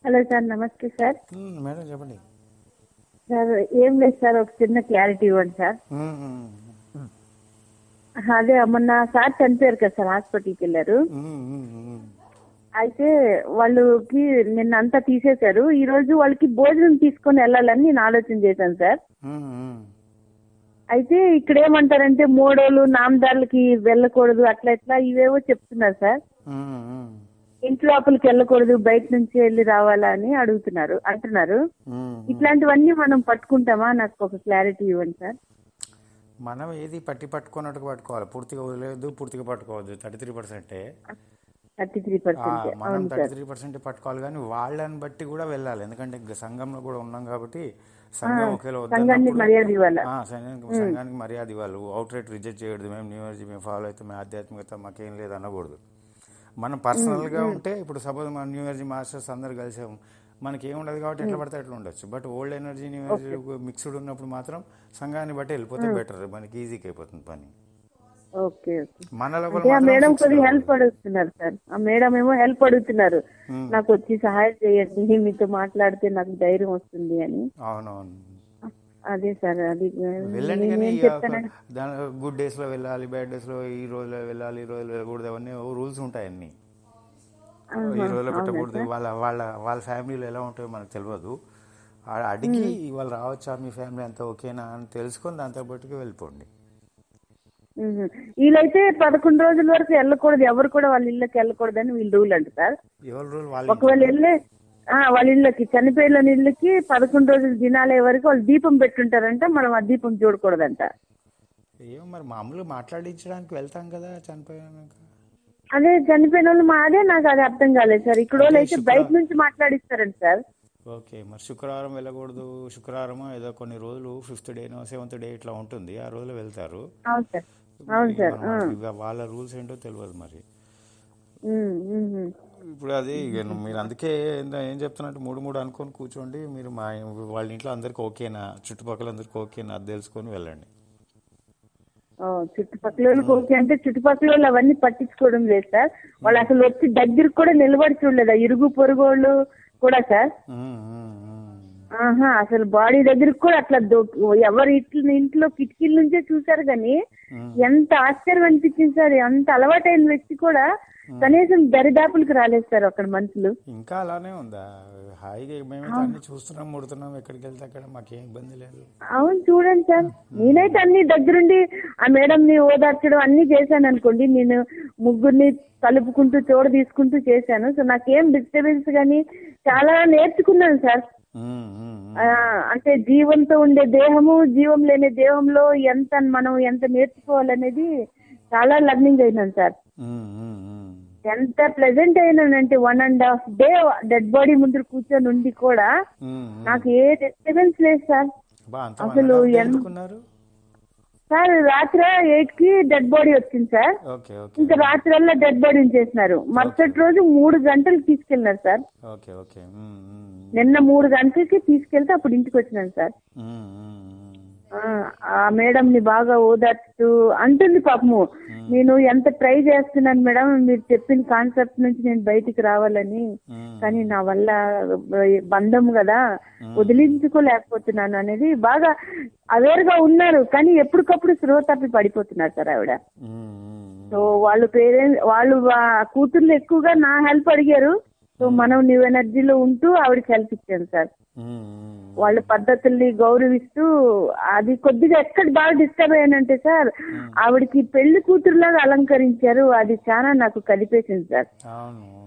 Hello sir నమస్తే sir మ్మ్, madam చెప్పండి సార్ ఏం లేదు సార్ ఒక చిన్న క్లారిటీ ఇవ్వండి సార్ మ్మ్, మ్మ్, అదే మొన్న సార్ చనిపోయారు కదా సార్ హాస్పిటల్కి వెళ్ళారు మ్మ్, మ్మ్, మ్మ్. అయితే వాళ్ళకి నిన్న అంతా తీసేశారు ఈ రోజు వాళ్ళకి భోజనం తీసుకొని వెళ్ళాలని నేను ఆలోచన చేశాను సార్ మ్మ్, మ్మ్. అయితే ఇక్కడ ఏమంటారంటే మోడోలు నామదారులకి వెళ్ళకూడదు అట్లా ఇట్లా ఇవేవో చెప్తున్నారు సార్ మ్మ్, మ్మ్. ఇంటి లోపలికి వెళ్ళకూడదు బయట నుంచి వెళ్ళి రావాలా అని అడుగుతున్నారు అంటున్నారు మ్మ్. ఇట్లాంటివన్నీ మనం పట్టుకుంటామా నాకు ఒక క్లారిటీ ఇవ్వండి సార్ మనం ఏది పట్టి పట్టుకున్నట్టుగా పట్టుకోవాలి పూర్తిగా వదిలేదు పూర్తిగా పట్టుకోవద్దు థర్టీ త్రీ పర్సెంటే థర్టీ త్రీ పర్సెంట్ మనం అవును థర్టీ సార్ త్రీ పర్సెంట్ పట్టుకోవాలి కానీ వాళ్ళని బట్టి కూడా వెళ్ళాలి ఎందుకంటే ఇంక సంఘంలో కూడా ఉన్నాం కాబట్టి సంఘం ఒకవేళ సంఘాన్ని వద్దన్నప్పుడు మర్యాద ఇవ్వాలా ఆ, సంఘానికి సంఘానికి మర్యాద ఇవ్వాలి అవుట్ రేట్ రిజెక్ట్ చేయకూడదు మేము న్యూ ఇయర్జీ మేము ఫాలో అయితే మేము ఆధ్యాత్మికత మాకేం లేదు అనకూడదు మనం పర్సనల్గా ఉంటే ఇప్పుడు సపోజ్ మన న్యూ ఇయర్జీ మాస్టర్స్ అందరు కలిసాం మనకి ఏం ఉండదు కాబట్టి ఎట్లా పడితే అట్లా ఉండొచ్చు but old energy new energy mixed ఉన్నప్పుడు మాత్రం సంఘాన్ని బట్టి వెళ్ళిపోతే బెటర్ మనకి ఈజీగా అయిపోతుంది పని ఓకే ఓకే మన లోపల అంటే ఆ మాత్రం మేడం fixed కొద్దిగా అవ్వాలి. హెల్ప్ అడుగుతున్నారు సార్ ఆ మేడం ఏమో హెల్ప్ అడుగుతున్నారు నాకు వచ్చి సహాయం చేయండి మీతో మాట్లాడితే నాకు ధైర్యం వస్తుంది అని అవునవును అదే సార్ అది వెళ్ళండి కానీ నేనేం ఇక చెప్తానంటే దాని గుడ్ డేస్ లో వెళ్ళాలి బ్యాడ్ డేస్ లో ఈ రోజులో వెళ్ళాలి ఈ రోజులో వెళ్ళకూడదు అవన్నీ రూల్స్ ఉంటాయి అన్ని ఈ రోజులో పెట్టకూడదు వాళ్ళ వాళ్ళ వాళ్ళ ఫ్యామిలీలో ఎలా ఉంటాయో మనకు తెలియదు ఆ అడిగి వాళ్ళు రావచ్చా మీ ఫ్యామిలీ అంతా ఓకేనా అని తెలుసుకొని దాంతో పాటుగా వెళ్ళిపోండి మ్మ్. వీళ్ళైతే పదకొండు రోజుల వరకు వెళ్ళకూడదు ఎవరు కూడా వాళ్ళ ఇళ్ళకి వెళ్ళకూడదు అని వీళ్ళు రూల్ అంట సార్ ఎవరి రోజులు వాళ్ళ ఒకవేళ వెళ్ళే ఆ, వాళ్ళ ఇళ్ళకి చనిపోయిన ఇళ్ళకి పదకొండు రోజులు దినాలే వరకు వాళ్ళు దీపం పెట్టుంటారంట మనం ఆ దీపం చూడకూడదంట ఏమో మరి మామూలుగా మాట్లాడించడానికి వెళ్తాం కదా చనిపోయాక అదే చనిపోయిన వాళ్ళు మా అదే నాకు అది అర్థం కాలేదు సార్ ఇక్కడ వాళ్ళు అయితే బయట నుంచి మాట్లాడిస్తారంట సార్ ఓకే మరి శుక్రవారం వెళ్ళకూడదు శుక్రవారం ఏదో కొన్ని రోజులు ఫిఫ్త్ డేనో సెవెంత్ డే ఇట్లా ఉంటుంది ఆ రోజులు వెళ్తారు అవును సార్ అవును సార్ మరి మనకి ఇక వాళ్ళ రూల్స్ ఏంటో తెలియదు మరి ఉమ్, ఉమ్, ఉమ్. ఇప్పుడు అది ఇక మీరు అందుకే ఏంద- ఏం చెప్తున్నట్టు మూడు మూడు అనుకొని కూర్చోండి మీరు మా వాళ్ళ ఇంట్లో అందరికి ఓకేనా చుట్టుపక్కల అందరికి ఓకేనా అది తెలుసుకొని వెళ్ళండి ఓ, చుట్టుపక్కల వాళ్ళకి ఓకే అంటే చుట్టుపక్కల వాళ్ళు అవన్నీ పట్టించుకోవడం లేదు సార్ వాళ్ళు అసలు వచ్చి దగ్గరికి కూడా నిలబడి చూడలేదు ఆ ఇరుగు పొరుగు వాళ్ళు కూడా సార్ ఉమ్, ఉమ్, ఉమ్. ఆహా అసలు బాడీ దగ్గరికి కూడా అట్లా దో- ఎవరి ఇంట్లో ఇంట్లో కిటికీల నుంచే చూసారు కానీ ఎంత ఆశ్చర్యం అనిపించింది సార్ ఎంత అలవాటైన వ్యక్తి కూడా కనీసం దరిదాపులకు రాలేదు సార్ అక్కడ మనుషులు ఇంకా అలానే ఉందా హాయిగా మేమైతే అన్ని చూస్తున్నాం ముడుతున్నాం ఎక్కడికి వెళ్తే అక్కడ మాకేం ఇబ్బంది లేదు అవును చూడండి సార్ నేనైతే అన్ని దగ్గరుండి ఆ మేడం ని ఓదార్చడం అన్ని చేశాను అనుకోండి నేను ముగ్గురిని కలుపుకుంటూ తోడ తీసుకుంటూ చేశాను సో నాకేం డిస్టర్బెన్స్ కానీ చాలా నేర్చుకున్నాను సార్ ఉమ్, ఉమ్, ఉమ్. ఆ, అంటే జీవంతో ఉండే దేహము జీవం లేని దేహంలో ఎంత మనం ఎంత నేర్చుకోవాలనేది చాలా లర్నింగ్ అయినాను సార్ ఉమ్, ఉమ్, ఉమ్. ఎంత ప్లెజెంట్ అయినానంటే one and half day dead body ముందు కూర్చొని ఉండి కూడా ఉమ్, ఉమ్. నాకు ఏ డిస్టర్బెన్స్ లేదు సార్ బా అంత అసలు ఎంత- ఎందుకున్నారు సార్ రాత్రి ఎయిట్ కి డెడ్ బాడీ వచ్చింది సార్ ఓకే ఓకే ఇంకా రాత్రల్లా డెడ్ బాడీ చేసినారు మరుసటి రోజు మూడు గంటలకు తీసుకెళ్లినారు సార్ ఓకే ఓకే ఉమ్, ఉమ్, నిన్న మూడు గంటలకి తీసుకెళ్తే అప్పుడు ఇంటికి వచ్చినాను సార్ ఉమ్, ఉమ్, ఉమ్. ఆ, ఆ మేడం ని బాగా ఓదార్చుతూ అంటుంది పాపము నేను ఎంత ట్రై చేస్తున్నాను మేడం మీరు చెప్పిన కాన్సెప్ట్ నుంచి నేను బయటికి రావాలని ఉమ్. కానీ నా వల్ల బంధం కదా వదిలించుకోలేకపోతున్నాను అనేది బాగా అవేర్ గా ఉన్నారు కానీ ఎప్పటికప్పుడు స్లో తప్పి పడిపోతున్నారు సార్ ఆవిడ ఉమ్, ఉమ్, సో వాళ్ళు పేరెంట్స్ వాళ్ళు వా- కూతుర్లు ఎక్కువగా నా హెల్ప్ అడిగారు సో మనం న్యూ ఎనర్జీలో ఉంటూ ఆవిడకి హెల్ప్ ఇచ్చాను సార్ ఉమ్, ఉమ్. వాళ్ళ పద్ధతుల్ని గౌరవిస్తూ అది కొద్దిగా ఎక్కడ బాగా డిస్టర్బ్ అయ్యానంటే సార్ ఆవిడకి పెళ్లి కూతురులాగా అలంకరించారు అది చాలా నాకు కలిపేసింది సార్ అవును ఉమ్.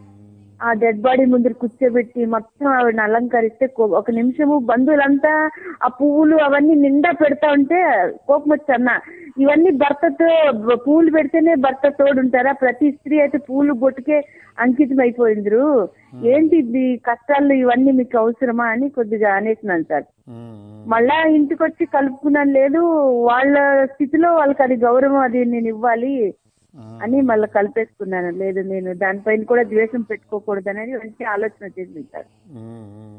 ఆ డెడ్ బాడీ ముందు కూర్చోబెట్టి మొత్తం ఆవిడని అలంకరిస్తే కో- ఒక నిమిషము బంధువులంతా ఆ పువ్వులు అవన్నీ నిండా పెడతా ఉంటే కోపం వచ్చన్న ఇవన్నీ భర్తతో బ- పువ్వులు పెడితేనే భర్త తోడుంటారా ప్రతి స్త్రీ అయితే పూలు బొట్టుకే అంకితం అయిపోయిండ్రు ఏంటి ఇది కష్టాలు ఇవన్నీ మీకు అవసరమా అని కొద్దిగా అనేసినాను సార్ ఉమ్, ఉమ్. మళ్ళా ఇంటికి వచ్చి కలుపుకున్నాను లేదు వాళ్ళ స్థితిలో వాళ్ళకి అది గౌరవం అది నేను ఇవ్వాలి ఉమ్. అని మళ్ళీ కలిపేసుకున్నాను లేదు నేను దానిపైన కూడా ద్వేషం పెట్టుకోకూడదు అనేది మంచి ఆలోచన చేసింది సార్ ఉమ్, ఉమ్.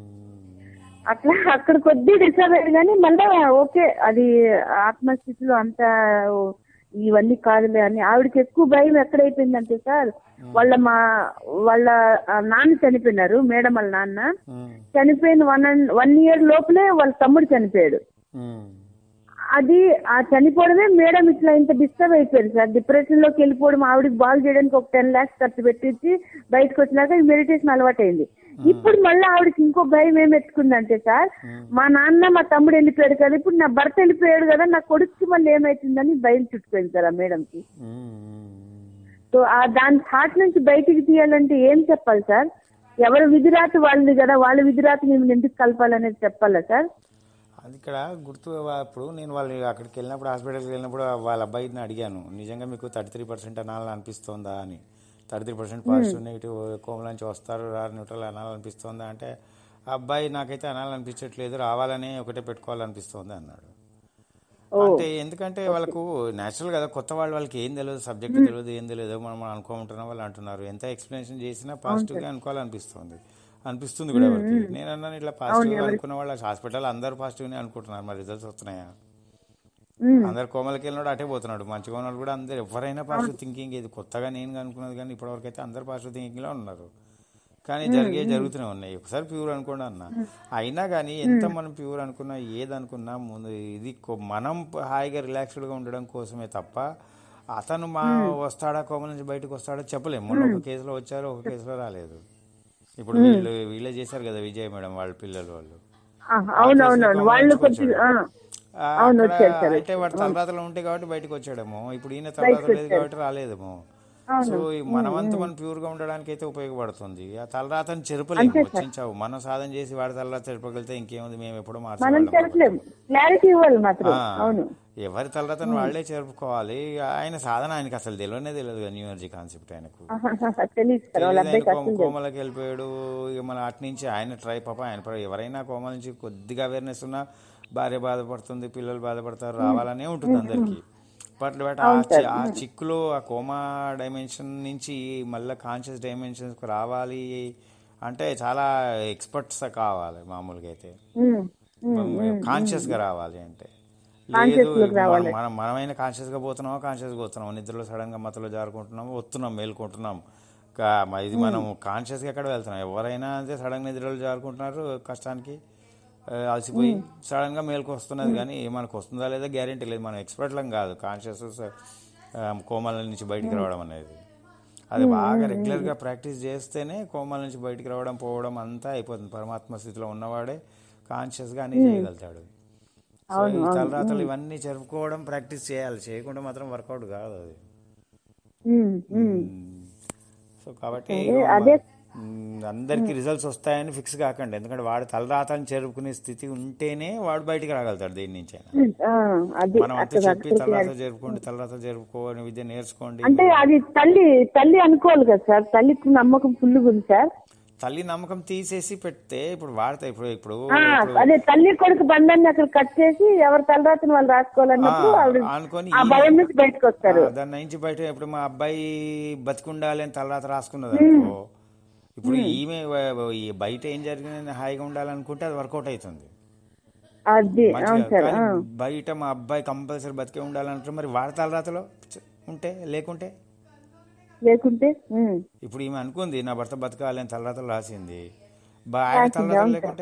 అట్లా అక్కడ కొద్ది డిస్టర్బ్ అయ్యారు కానీ మళ్ళా ఓకే అది ఆత్మస్థితిలో అంతా ఇవన్నీ కాదులే అని ఆవిడకి ఎక్కువ భయం ఎక్కడైపోయిందంటే సార్ వాళ్ళ మా వాళ్ళ ఆ, నాన్న చనిపోయినారు మేడం వాళ్ళ నాన్న ఉమ్, చనిపోయిన వన్ అండ్ వన్ ఇయర్ లోపలే వాళ్ళ తమ్ముడు చనిపోయాడు ఉమ్, అది ఆ చనిపోవడమే మేడం ఇట్లా ఇంత డిస్టర్బ్ అయిపోయారు సార్ డిప్రెషన్ లోకి వెళ్ళిపోవడం ఆవిడకి బాగు చేయడానికి ఒక టెన్ లాక్స్ ఖర్చు పెట్టించి బయటకు వచ్చినాక మెడిటేషన్ అలవాటైంది ఇప్పుడు మళ్ళీ ఆవిడకి ఇంకో భయం ఏం ఎత్తుకుందంటే సార్ మా నాన్న మా తమ్ముడు వెళ్ళిపోయాడు కదా ఇప్పుడు నా భర్త వెళ్ళిపోయాడు కదా నా కొడుకు మళ్ళీ ఏమైతుందని భయం చుట్టుకుంది సార్ ఆ మేడంకి ఉమ్, ఉమ్. సో ఆ దాని థాట్ నుంచి బయటికి తీయాలంటే ఏం చెప్పాలి సార్ ఎవరి విధిరాత వాళ్ళది కదా వాళ్ళ విధిరాత మిమ్మల్ని ఎందుకు కలపాలనేది చెప్పాలా సార్ అది ఇక్కడ గుర్తు ఇప్పుడు నేను వాళ్ళు అక్కడికి వెళ్ళినప్పుడు హాస్పిటల్కి వెళ్ళినప్పుడు వాళ్ళ అబ్బాయిని అడిగాను నిజంగా మీకు థర్టీ త్రీ పర్సెంట్ అనాలని అనిపిస్తోందా అని thirty three percent positive negative కోమల నుంచి వస్తారు రారు న్యూట్రల్ అనాలనిపిస్తోందా అంటే ఆ అబ్బాయి నాకైతే అనాలనిపించట్లేదు రావాలని ఒకటే పెట్టుకోవాలనిపిస్తోంది అన్నాడు అంటే ఎందుకంటే వాళ్ళకు నేచురల్ కదా కొత్త వాళ్ళు వాళ్ళకి ఏం తెలియదు సబ్జెక్ట్ తెలియదు ఏం తెలియదు మనం మనం అనుకుంటున్నాం వాళ్ళు అంటున్నారు ఎంత ఎక్స్ప్లెనేషన్ చేసినా పాజిటివ్ గా అనుకోవాలనిపిస్తుంది అనిపిస్తుంది కూడా ఎవరికి నేను అన్నాను ఇట్లా పాజిటివ్ అనుకున్న వాళ్ళు హాస్పిటల్ అందరూ పాజిటివ్ అనుకుంటున్నారు మరి రిజల్ట్స్ వస్తున్నాయా ఉమ్. అందరు కోమలకి వెళ్ళినాడు అటే పోతున్నాడు మంచిగా ఉన్నాడు కూడా అందరు ఎవరైనా పాజిటివ్ థింకింగ్ ఇది కొత్తగా నేను అనుకున్నది కానీ ఇప్పటివరకు అయితే అందరు పాజిటివ్ థింకింగ్ లో ఉన్నారు కానీ జరిగే జరుగుతూనే ఉన్నాయి ఒకసారి ప్యూర్ అనుకోండి అన్న అయినా కానీ ఎంత మనం ప్యూర్ అనుకున్నా ఏది అనుకున్నా ముందు ఇది కొ- మనం హాయిగా రిలాక్స్డ్ గా ఉండడం కోసమే తప్ప అతను మా వస్తాడా కోమల నుంచి బయటకు వస్తాడా చెప్పలేము మొన్న ఒక కేసులో వచ్చారు ఒక కేసులో రాలేదు ఇప్పుడు వీళ్ళు వీళ్ళే చేశారు కదా విజయ్ మేడం వాళ్ళ పిల్లలు వాళ్ళు ఆ, అవునవునవును వాళ్ళు కొంచెం ఆ, ఆ, అవును, అక్కడ వచ్చారు సార్. అంటే వాడు తలరాతలు ఉంటాయి కాబట్టి బయటకు వచ్చాడేమో ఇప్పుడు ఈయన తలరాతలు లేదు కాబట్టి రాలేదేమో సో ఈ మనవంతు మనం ప్యూర్ గా ఉండడానికి అయితే ఉపయోగపడుతుంది ఆ తలరాతను చెరపలేము వచ్చించావు మనం సాధన చేసి వాడి తలరాత చెరపగలితే ఇంకేముంది మేము ఎప్పుడో మనం మార్చగలం చెప్పలేము క్లారిటీ ఇవ్వాలి మాత్రం ఆ, అవును ఎవరి తలరాతను వాళ్లే చెరుపుకోవాలి ఆయన సాధన ఆయనకి అసలు తెలియనే తెలియదు న్యూ ఎనర్జీ కాన్సెప్ట్ ఆయనకు తెలియదు సార్ వాళ్ళ తెలియదు ఆయన అబ్బాయికి కోమ- అసలు కోమలకి వెళ్ళిపోయాడు ఇక మన అటు నుంచి ఆయన ట్రై పాప ఆయన ప్ర- ఎవరైనా కోమల నుంచి కొద్దిగా అవేర్నెస్ ఉన్నా భార్య బాధపడుతుంది పిల్లలు బాధపడతారు రావాలనే ఉంటుంది అందరికి బట్ బట్ ఆ చి- ఆ చిక్కులో ఆ కోమా డైమెన్షన్ నుంచి మళ్ళీ కాన్షియస్ డైమెన్షన్స్ రావాలి అంటే చాలా ఎక్స్పర్ట్స్ కావాలి మామూలుగా అయితే ఉమ్, ఉమ్, కాన్షియస్ గా రావాలి అంటే Conscious లేదు లోకి రావాలి. మనం- మనం మనమైనా కాన్షియస్ గా పోతున్నామా కాన్షియస్ గా పోతున్నాం నిద్రలో సడన్ గా మతలో జారుకుంటున్నాము వస్తున్నాం మేల్కుంటున్నాం కా- మ- ఇది మనం కాన్షియస్ గా ఎక్కడ వెళ్తున్నాం ఎవరైనా అంతే సడన్ గా నిద్రలో జారుకుంటున్నారు కష్టానికి ఆ, అలసిపోయి సడన్ గా మేలుకు వస్తున్నది కానీ మనకు వస్తుందా లేదా గ్యారెంటీ లేదు మనం ఎక్స్పర్ట్లం కాదు కాన్షియస్ కోమాల నుంచి బయటికి రావడం అనేది అది బాగా రెగ్యులర్ గా ప్రాక్టీస్ చేస్తేనే కోమాల నుంచి బయటికి రావడం పోవడం అంతా అయిపోతుంది పరమాత్మ స్థితిలో ఉన్నవాడే కాన్షియస్ గా అన్ని చేయగలుగుతాడు సో ఈ తలరాతలు ఇవన్నీ జరుపుకోవడం ప్రాక్టీస్ చేయాలి చేయకుండా మాత్రం వర్కౌట్ కాదు అది ఉమ్, ఉమ్. సో కాబట్టి అదే మ్, అందరికి రిజల్ట్స్ వస్తాయని ఫిక్స్ కాకండి ఎందుకంటే వాడు తలరాతని చేరుకునే స్థితి ఉంటేనే వాడు బయటికి రాగలుగుతాడు దేని నుంచి అయినా ఆ, అది మనం అంతా అక్కడ చెప్పి తలరాత జరుపుకోండి తలరాత జరుపుకోని విద్య నేర్చుకోండి అంటే అది తల్లి తల్లి అనుకోవాలి కదా సార్ తల్లికి నమ్మకం ఫుల్గా ఉంది సార్ తల్లి నమ్మకం తీసేసి పెడితే ఇప్పుడు వాడతా ఇప్పుడు ఇప్పుడు ఆ, ఇప్పుడు అదే తల్లి కొడుకు బంధాన్ని అక్కడ కట్ చేసి ఎవరి తలరాతను వాళ్ళు రాసుకోవాలన్నప్పుడు ఆ, ఆవిడ అనుకొని ఆ ఈ- భయం నుంచి బయటకు వస్తారు ఆ, దాని నుంచి బయట ఇప్పుడు మా అబ్బాయి బతికుండాలి అని తలరాత రాసుకున్నది అనుకో ఇప్పుడు ఈమె వ- ఈ బయట ఏం జరిగిందని హాయిగా ఉండాలనుకుంటే అది వర్కౌట్ అవుతుంది అది మంచిగా అవును సార్ కానీ ఆ. బయట మా అబ్బాయి కంపల్సరీ బతికే ఉండాలంటే మరి వాడి తలరాతలో చ- ఉంటే లేకుంటే లేకుంటే ఉమ్. ఇప్పుడు ఈమె అనుకుంది నా భర్త బతకాలి అని తలరాతలు రాసింది బా- ఆయన తలరాతలు లేకుంటే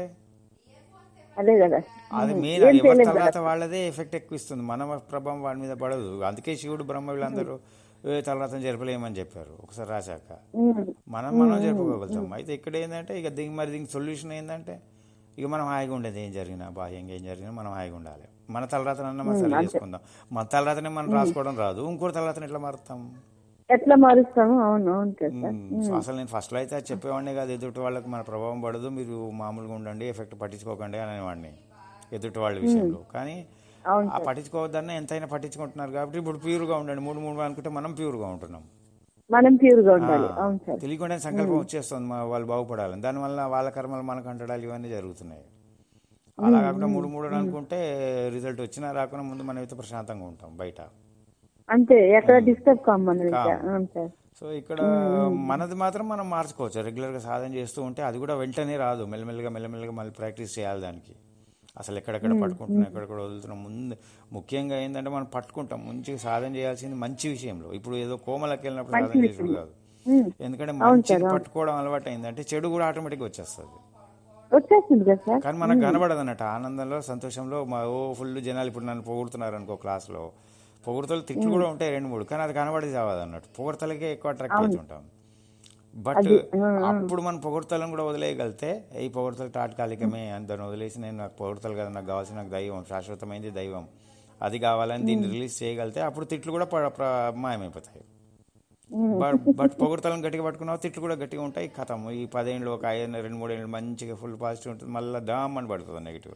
అదే కదా అది మెయిన్ ఏం ఎవరి చేయలేం తర్వాత వాళ్ళదే ఎఫెక్ట్ ఎక్కువ ఇస్తుంది మన ప్రభావం వాడి మీద పడదు అందుకే శివుడు బ్రహ్మ వీళ్ళందరూ ఏ తలరాతం జరపలేమని చెప్పారు ఒకసారి రాశాక ఉమ్. మనం మనం జరుపుకోగలుగుతాం అయితే ఇక్కడ ఏంటంటే ఇక దీనికి మరి దీనికి సొల్యూషన్ ఏంటంటే ఇక మనం హాయిగా ఉండేది ఏం జరిగినా బాహ్యంగా ఏం జరిగినా మనం హాయిగా ఉండాలి మన తలరాతనన్నా మనం సరి చేసుకుందాం మన తలరాతనే మనం రాసుకోవడం రాదు ఇంకోటి తలరాతను ఎట్లా మారుతాం ఎట్లా మారుస్తాము అవును అవును కదా సార్ మ్మ్. సో అసలు నేను ఫస్ట్లో అయితే అది చెప్పేవాడిని కాదు ఎదుటి వాళ్ళకి మన ప్రభావం పడదు మీరు మామూలుగా ఉండండి ఎఫెక్ట్ పట్టించుకోకండి అనేవాడిని ఎదుటి వాళ్ళ విషయంలో కానీ అవును ఆ పట్టించుకోవద్దన్న ఎంతైనా పట్టించుకుంటున్నారు కాబట్టి ఇప్పుడు ప్యూర్గా ఉండండి మూడు మూడు అనుకుంటే మనం ప్యూర్గా ఉంటున్నాం మనం ప్యూర్ గా ఉండాలి అవును సార్ తెలియకుండా సంకల్పం వచ్చేస్తుంది మా వాళ్ళు బాగుపడాలని దానివల్ల వాళ్ళ కర్మలు మనకు అంటడాలు ఇవన్నీ జరుగుతున్నాయి అలా కాకుండా మూడు మూడు అనుకుంటే రిజల్ట్ వచ్చినా రాకుండా ముందు మనం అయితే ప్రశాంతంగా ఉంటాం బయట అంతే ఎక్కడ డిస్టర్బ్ కామన్ ఇంకా కాము. అవును సార్ సో ఇక్కడ మనది మాత్రం మనం మార్చుకోవచ్చు రెగ్యులర్గా సాధన చేస్తూ ఉంటే అది కూడా వెంటనే రాదు మెల్లమెల్లగా మెల్లమెల్లగా మళ్ళీ ప్రాక్టీస్ చేయాలి దానికి అసలు ఎక్కడెక్కడ పట్టుకుంటున్నాం ఎక్కడెక్కడ వదులుతున్నాం ముందు ముఖ్యంగా ఏంటంటే మనం పట్టుకుంటాం మంచిగా సాధన చేయాల్సింది మంచి విషయంలో ఇప్పుడు ఏదో కోమలకి వెళ్ళినప్పుడు సాధన చేసుడు కాదు ఉమ్. ఎందుకంటే మంచిగా పట్టుకోవడం అలవాటు అయిందంటే చెడు కూడా ఆటోమేటిక్గా వచ్చేస్తుంది వచ్చేస్తుంది కదా సార్ కానీ మనకు కనబడదు అన్నట్టు ఆనందంలో సంతోషంలో మా ఓ ఫుల్ జనాలు ఇప్పుడు నన్ను పొగుడుతున్నారు అనుకో క్లాస్లో పొగుడుతలు తిట్లు కూడా ఉంటాయి రెండు మూడు కానీ అది కనబడి చావదు అన్నట్టు పొగడతలకే ఎక్కువ అట్రాక్ట్ అవుతుంటాం బట్ అప్పుడు మనం పొగడతలను కూడా వదిలేయగలితే ఈ పొగడతలు తాత్కాలికమే అని దాన్ని వదిలేసి నేను నాకు పొగడతలు కదా నాకు కావాల్సిన నాకు దైవం శాశ్వతమైనది దైవం అది కావాలని దీన్ని రిలీజ్ చేయగలితే అప్పుడు తిట్లు కూడా ప- ప్ర- మాయమైపోతాయి బట్ బట్ పొగడతలను గట్టిగా పట్టుకున్నావు తిట్లు కూడా గట్టిగా ఉంటాయి కథం ఈ పదేళ్ళు ఒక ఐదు రెండు మూడేళ్ళు మంచిగా ఫుల్ పాజిటివ్ ఉంటుంది మళ్ళీ దామ్ అని పడుతుంది నెగిటివ్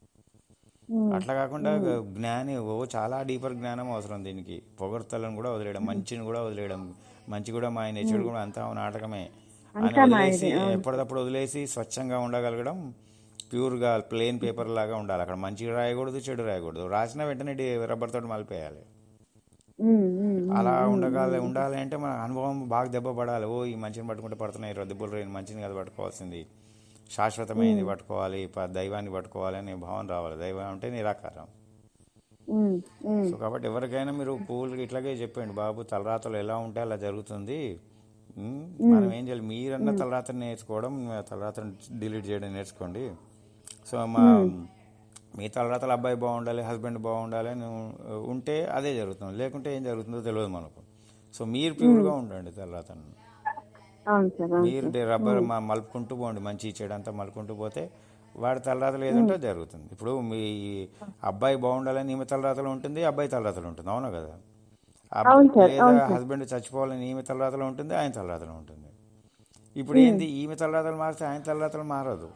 అట్లా కాకుండా జ్ఞాని ఓ చాలా డీపర్ జ్ఞానం అవసరం దీనికి పొగడతలను కూడా వదిలేయడం మంచిని కూడా వదిలేయడం మంచి కూడా మా ఆయన చెడు కూడా అంతా నాటకమే అని వదిలేసి ఎప్పటికప్పుడు వదిలేసి స్వచ్ఛంగా ఉండగలగడం ప్యూర్గా ప్లేన్ పేపర్ లాగా ఉండాలి అక్కడ మంచి రాయకూడదు చెడు రాయకూడదు రాసిన వెంటనే రబ్బర్ తోటి మలిపేయాలి ఉమ్, ఉమ్. అలా ఉండగాలి ఉండాలి అంటే మన అనుభవం బాగా దెబ్బ పడాలి ఓ ఈ మంచిని పట్టుకుంటే పడుతున్నాయి రో దెబ్బలు రేని మంచిని కదా పట్టుకోవాల్సింది శాశ్వతమైనది పట్టుకోవాలి ప- దైవాన్ని పట్టుకోవాలి అనే భావన రావాలి దైవం అంటే నిరాకారం ఉమ్, ఉమ్. సో కాబట్టి ఎవరికైనా మీరు పువ్వులకి ఇట్లాగే చెప్పండి బాబు తలరాతలు ఎలా ఉంటే అలా జరుగుతుంది ఉమ్, మనం ఏం చేయాలి మీరన్నా తలరాతను నేర్చుకోవడం తలరాతను డిలీట్ చేయడం నేర్చుకోండి సో మా మీ తలరాతలు అబ్బాయి బాగుండాలి హస్బెండ్ బాగుండాలి అని ఉంటే అదే జరుగుతుంది లేకుంటే ఏం జరుగుతుందో తెలియదు మనకు సో మీరు ప్యూర్గా ఉండండి తలరాతను అవును సార్ అవును. మీరు డే- రబ్బర్ మ- మలుపుకుంటూ పోండి మంచి చెడు అంతా మలుపుకుంటూ పోతే వాడి తలరాతలు ఏదంటే జరుగుతుంది ఇప్పుడు మీ అబ్బాయి బాగుండాలని ఈమె తలరాతలు ఉంటుంది అబ్బాయి తలరాతలు ఉంటుంది అవునా కదా అబ్- అవును సార్, లేదా హస్బెండ్ చచ్చిపోవాలని ఈమె తలరాతలు ఉంటుంది ఆయన తలరాతలు ఉంటుంది ఇప్పుడు ఏంది ఈమె తలరాతలు మారితే ఆయన తలరాతలు మారదు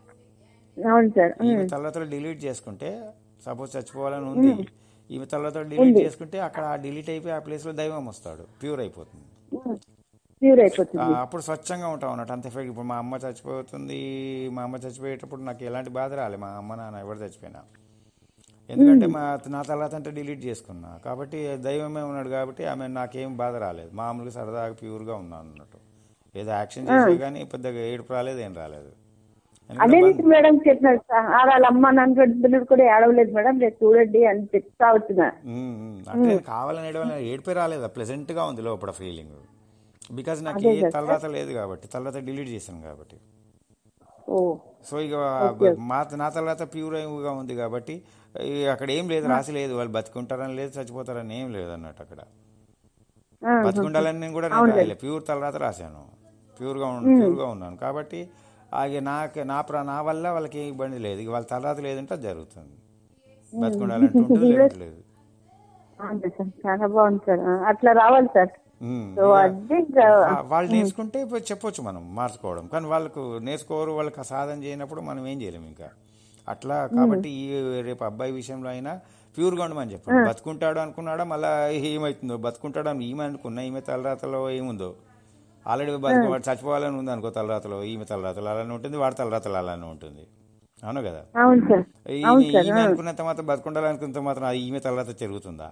అవును సార్ ఈమె తలరాతలు డిలీట్ చేసుకుంటే సపోజ్ చచ్చిపోవాలని ఉంది ఈమె తలరాతలు డిలీట్ చేసుకుంటే అక్కడ డిలీట్ అయిపోయి ఆ ప్లేస్ లో దైవం వస్తాడు ప్యూర్ అయిపోతుంది ప్యూర్ అయిపోతుంది ఆ, అప్పుడు స్వచ్ఛంగా ఉంటాం అన్నట్టు అంత ఎఫెక్ట్ ఇప్పుడు మా అమ్మ చచ్చిపోతుంది మా అమ్మ చచ్చిపోయేటప్పుడు నాకు ఎలాంటి బాధ రాలే మా అమ్మ నాన్న ఎవరు చచ్చిపోయినా ఎందుకంటే మా నా తర్వాత అంటే డిలీట్ చేసుకున్నా కాబట్టి దైవమే ఉన్నాడు కాబట్టి ఆమె నాకేం బాధ రాలేదు మామూలుగా సరదాగా ప్యూర్గా ఉన్నాను అన్నట్టు ఏదో యాక్షన్ చేసే కానీ పెద్దగా ఏడుపు రాలేదు ఏం రాలేదు అదే ఎందుకంటే నీకు మేడం చెప్పినారు సార్ ఆ వాళ్ళ అమ్మ నాన్న పిల్లలు కూడా ఏడవలేదు మేడం రేపు చూడండి అని చెప్తా వచ్చిన ఉమ్, ఉమ్. అంటే కావాలని ఏడవాలని ఏడిపే రాలేదు ప్లెజెంట్ గా ఉంది లోపల ఫీలింగ్ బికాజ్ నాకు ఏ తలరాత లేదు కాబట్టి తలరాత డిలీట్ చేశాను కాబట్టి ఓ సో ఇక మా నా తర్వాత ప్యూర్ గా ఉంది కాబట్టి ఈ అక్కడ ఏం లేదు రాసి లేదు వాళ్ళు బతుకుంటారని లేదు చచ్చిపోతారని ఏం లేదు అన్నట్టు అక్కడ ఆ, బతుకుండాలని నేను కూడా నేను రాయలే ప్యూర్ తర్వాత రాశాను ప్యూర్గా ఉన్న ప్యూర్గా ఉన్నాను కాబట్టి ఆగే నాకు నా ప్ర నా వల్ల వాళ్ళకి ఏ ఇబ్బంది లేదు ఇక వాళ్ళ తర్వాత లేదంటే అది జరుగుతుంది బతుకుండాలంటే ఉంటుంది లేదంటే లేదు అవును సార్ చాలా బాగుంది సార్ ఆ, అట్లా రావాలి సార్ ఉమ్. సో అదే ఇంకా ఆ, వాళ్ళు నేర్చుకుంటే ఇప్పుడు చెప్పొచ్చు మనం మార్చుకోవడం కానీ వాళ్ళకు నేర్చుకోరు వాళ్ళకి ఆ సాధన చేయనప్పుడు మనం ఏం చేయలేము ఇంకా అట్లా కాబట్టి ఈ రేపు అబ్బాయి విషయంలో అయినా ప్యూర్గా ఉండమని చెప్పండి బతుకుంటాడు అనుకున్నాడా మళ్ళీ ఏమవుతుందో బతుకుంటాడు అని ఈమె అనుకున్నా ఈమె తలరాతలో ఏముందో ఆల్రెడీ బతుకు వాడు చచ్చిపోవాలని ఉంది అనుకో తలరాతలో ఈమె తలరాతలు అలానే ఉంటుంది వాడి తలరాతలు అలానే ఉంటుంది అవును కదా అవును సార్ ఈమె ఈమె అనుకున్నంత మాత్రం బతుకుండాలనుకున్నంత మాత్రం అది ఈమె తలరాత తిరుగుతుందా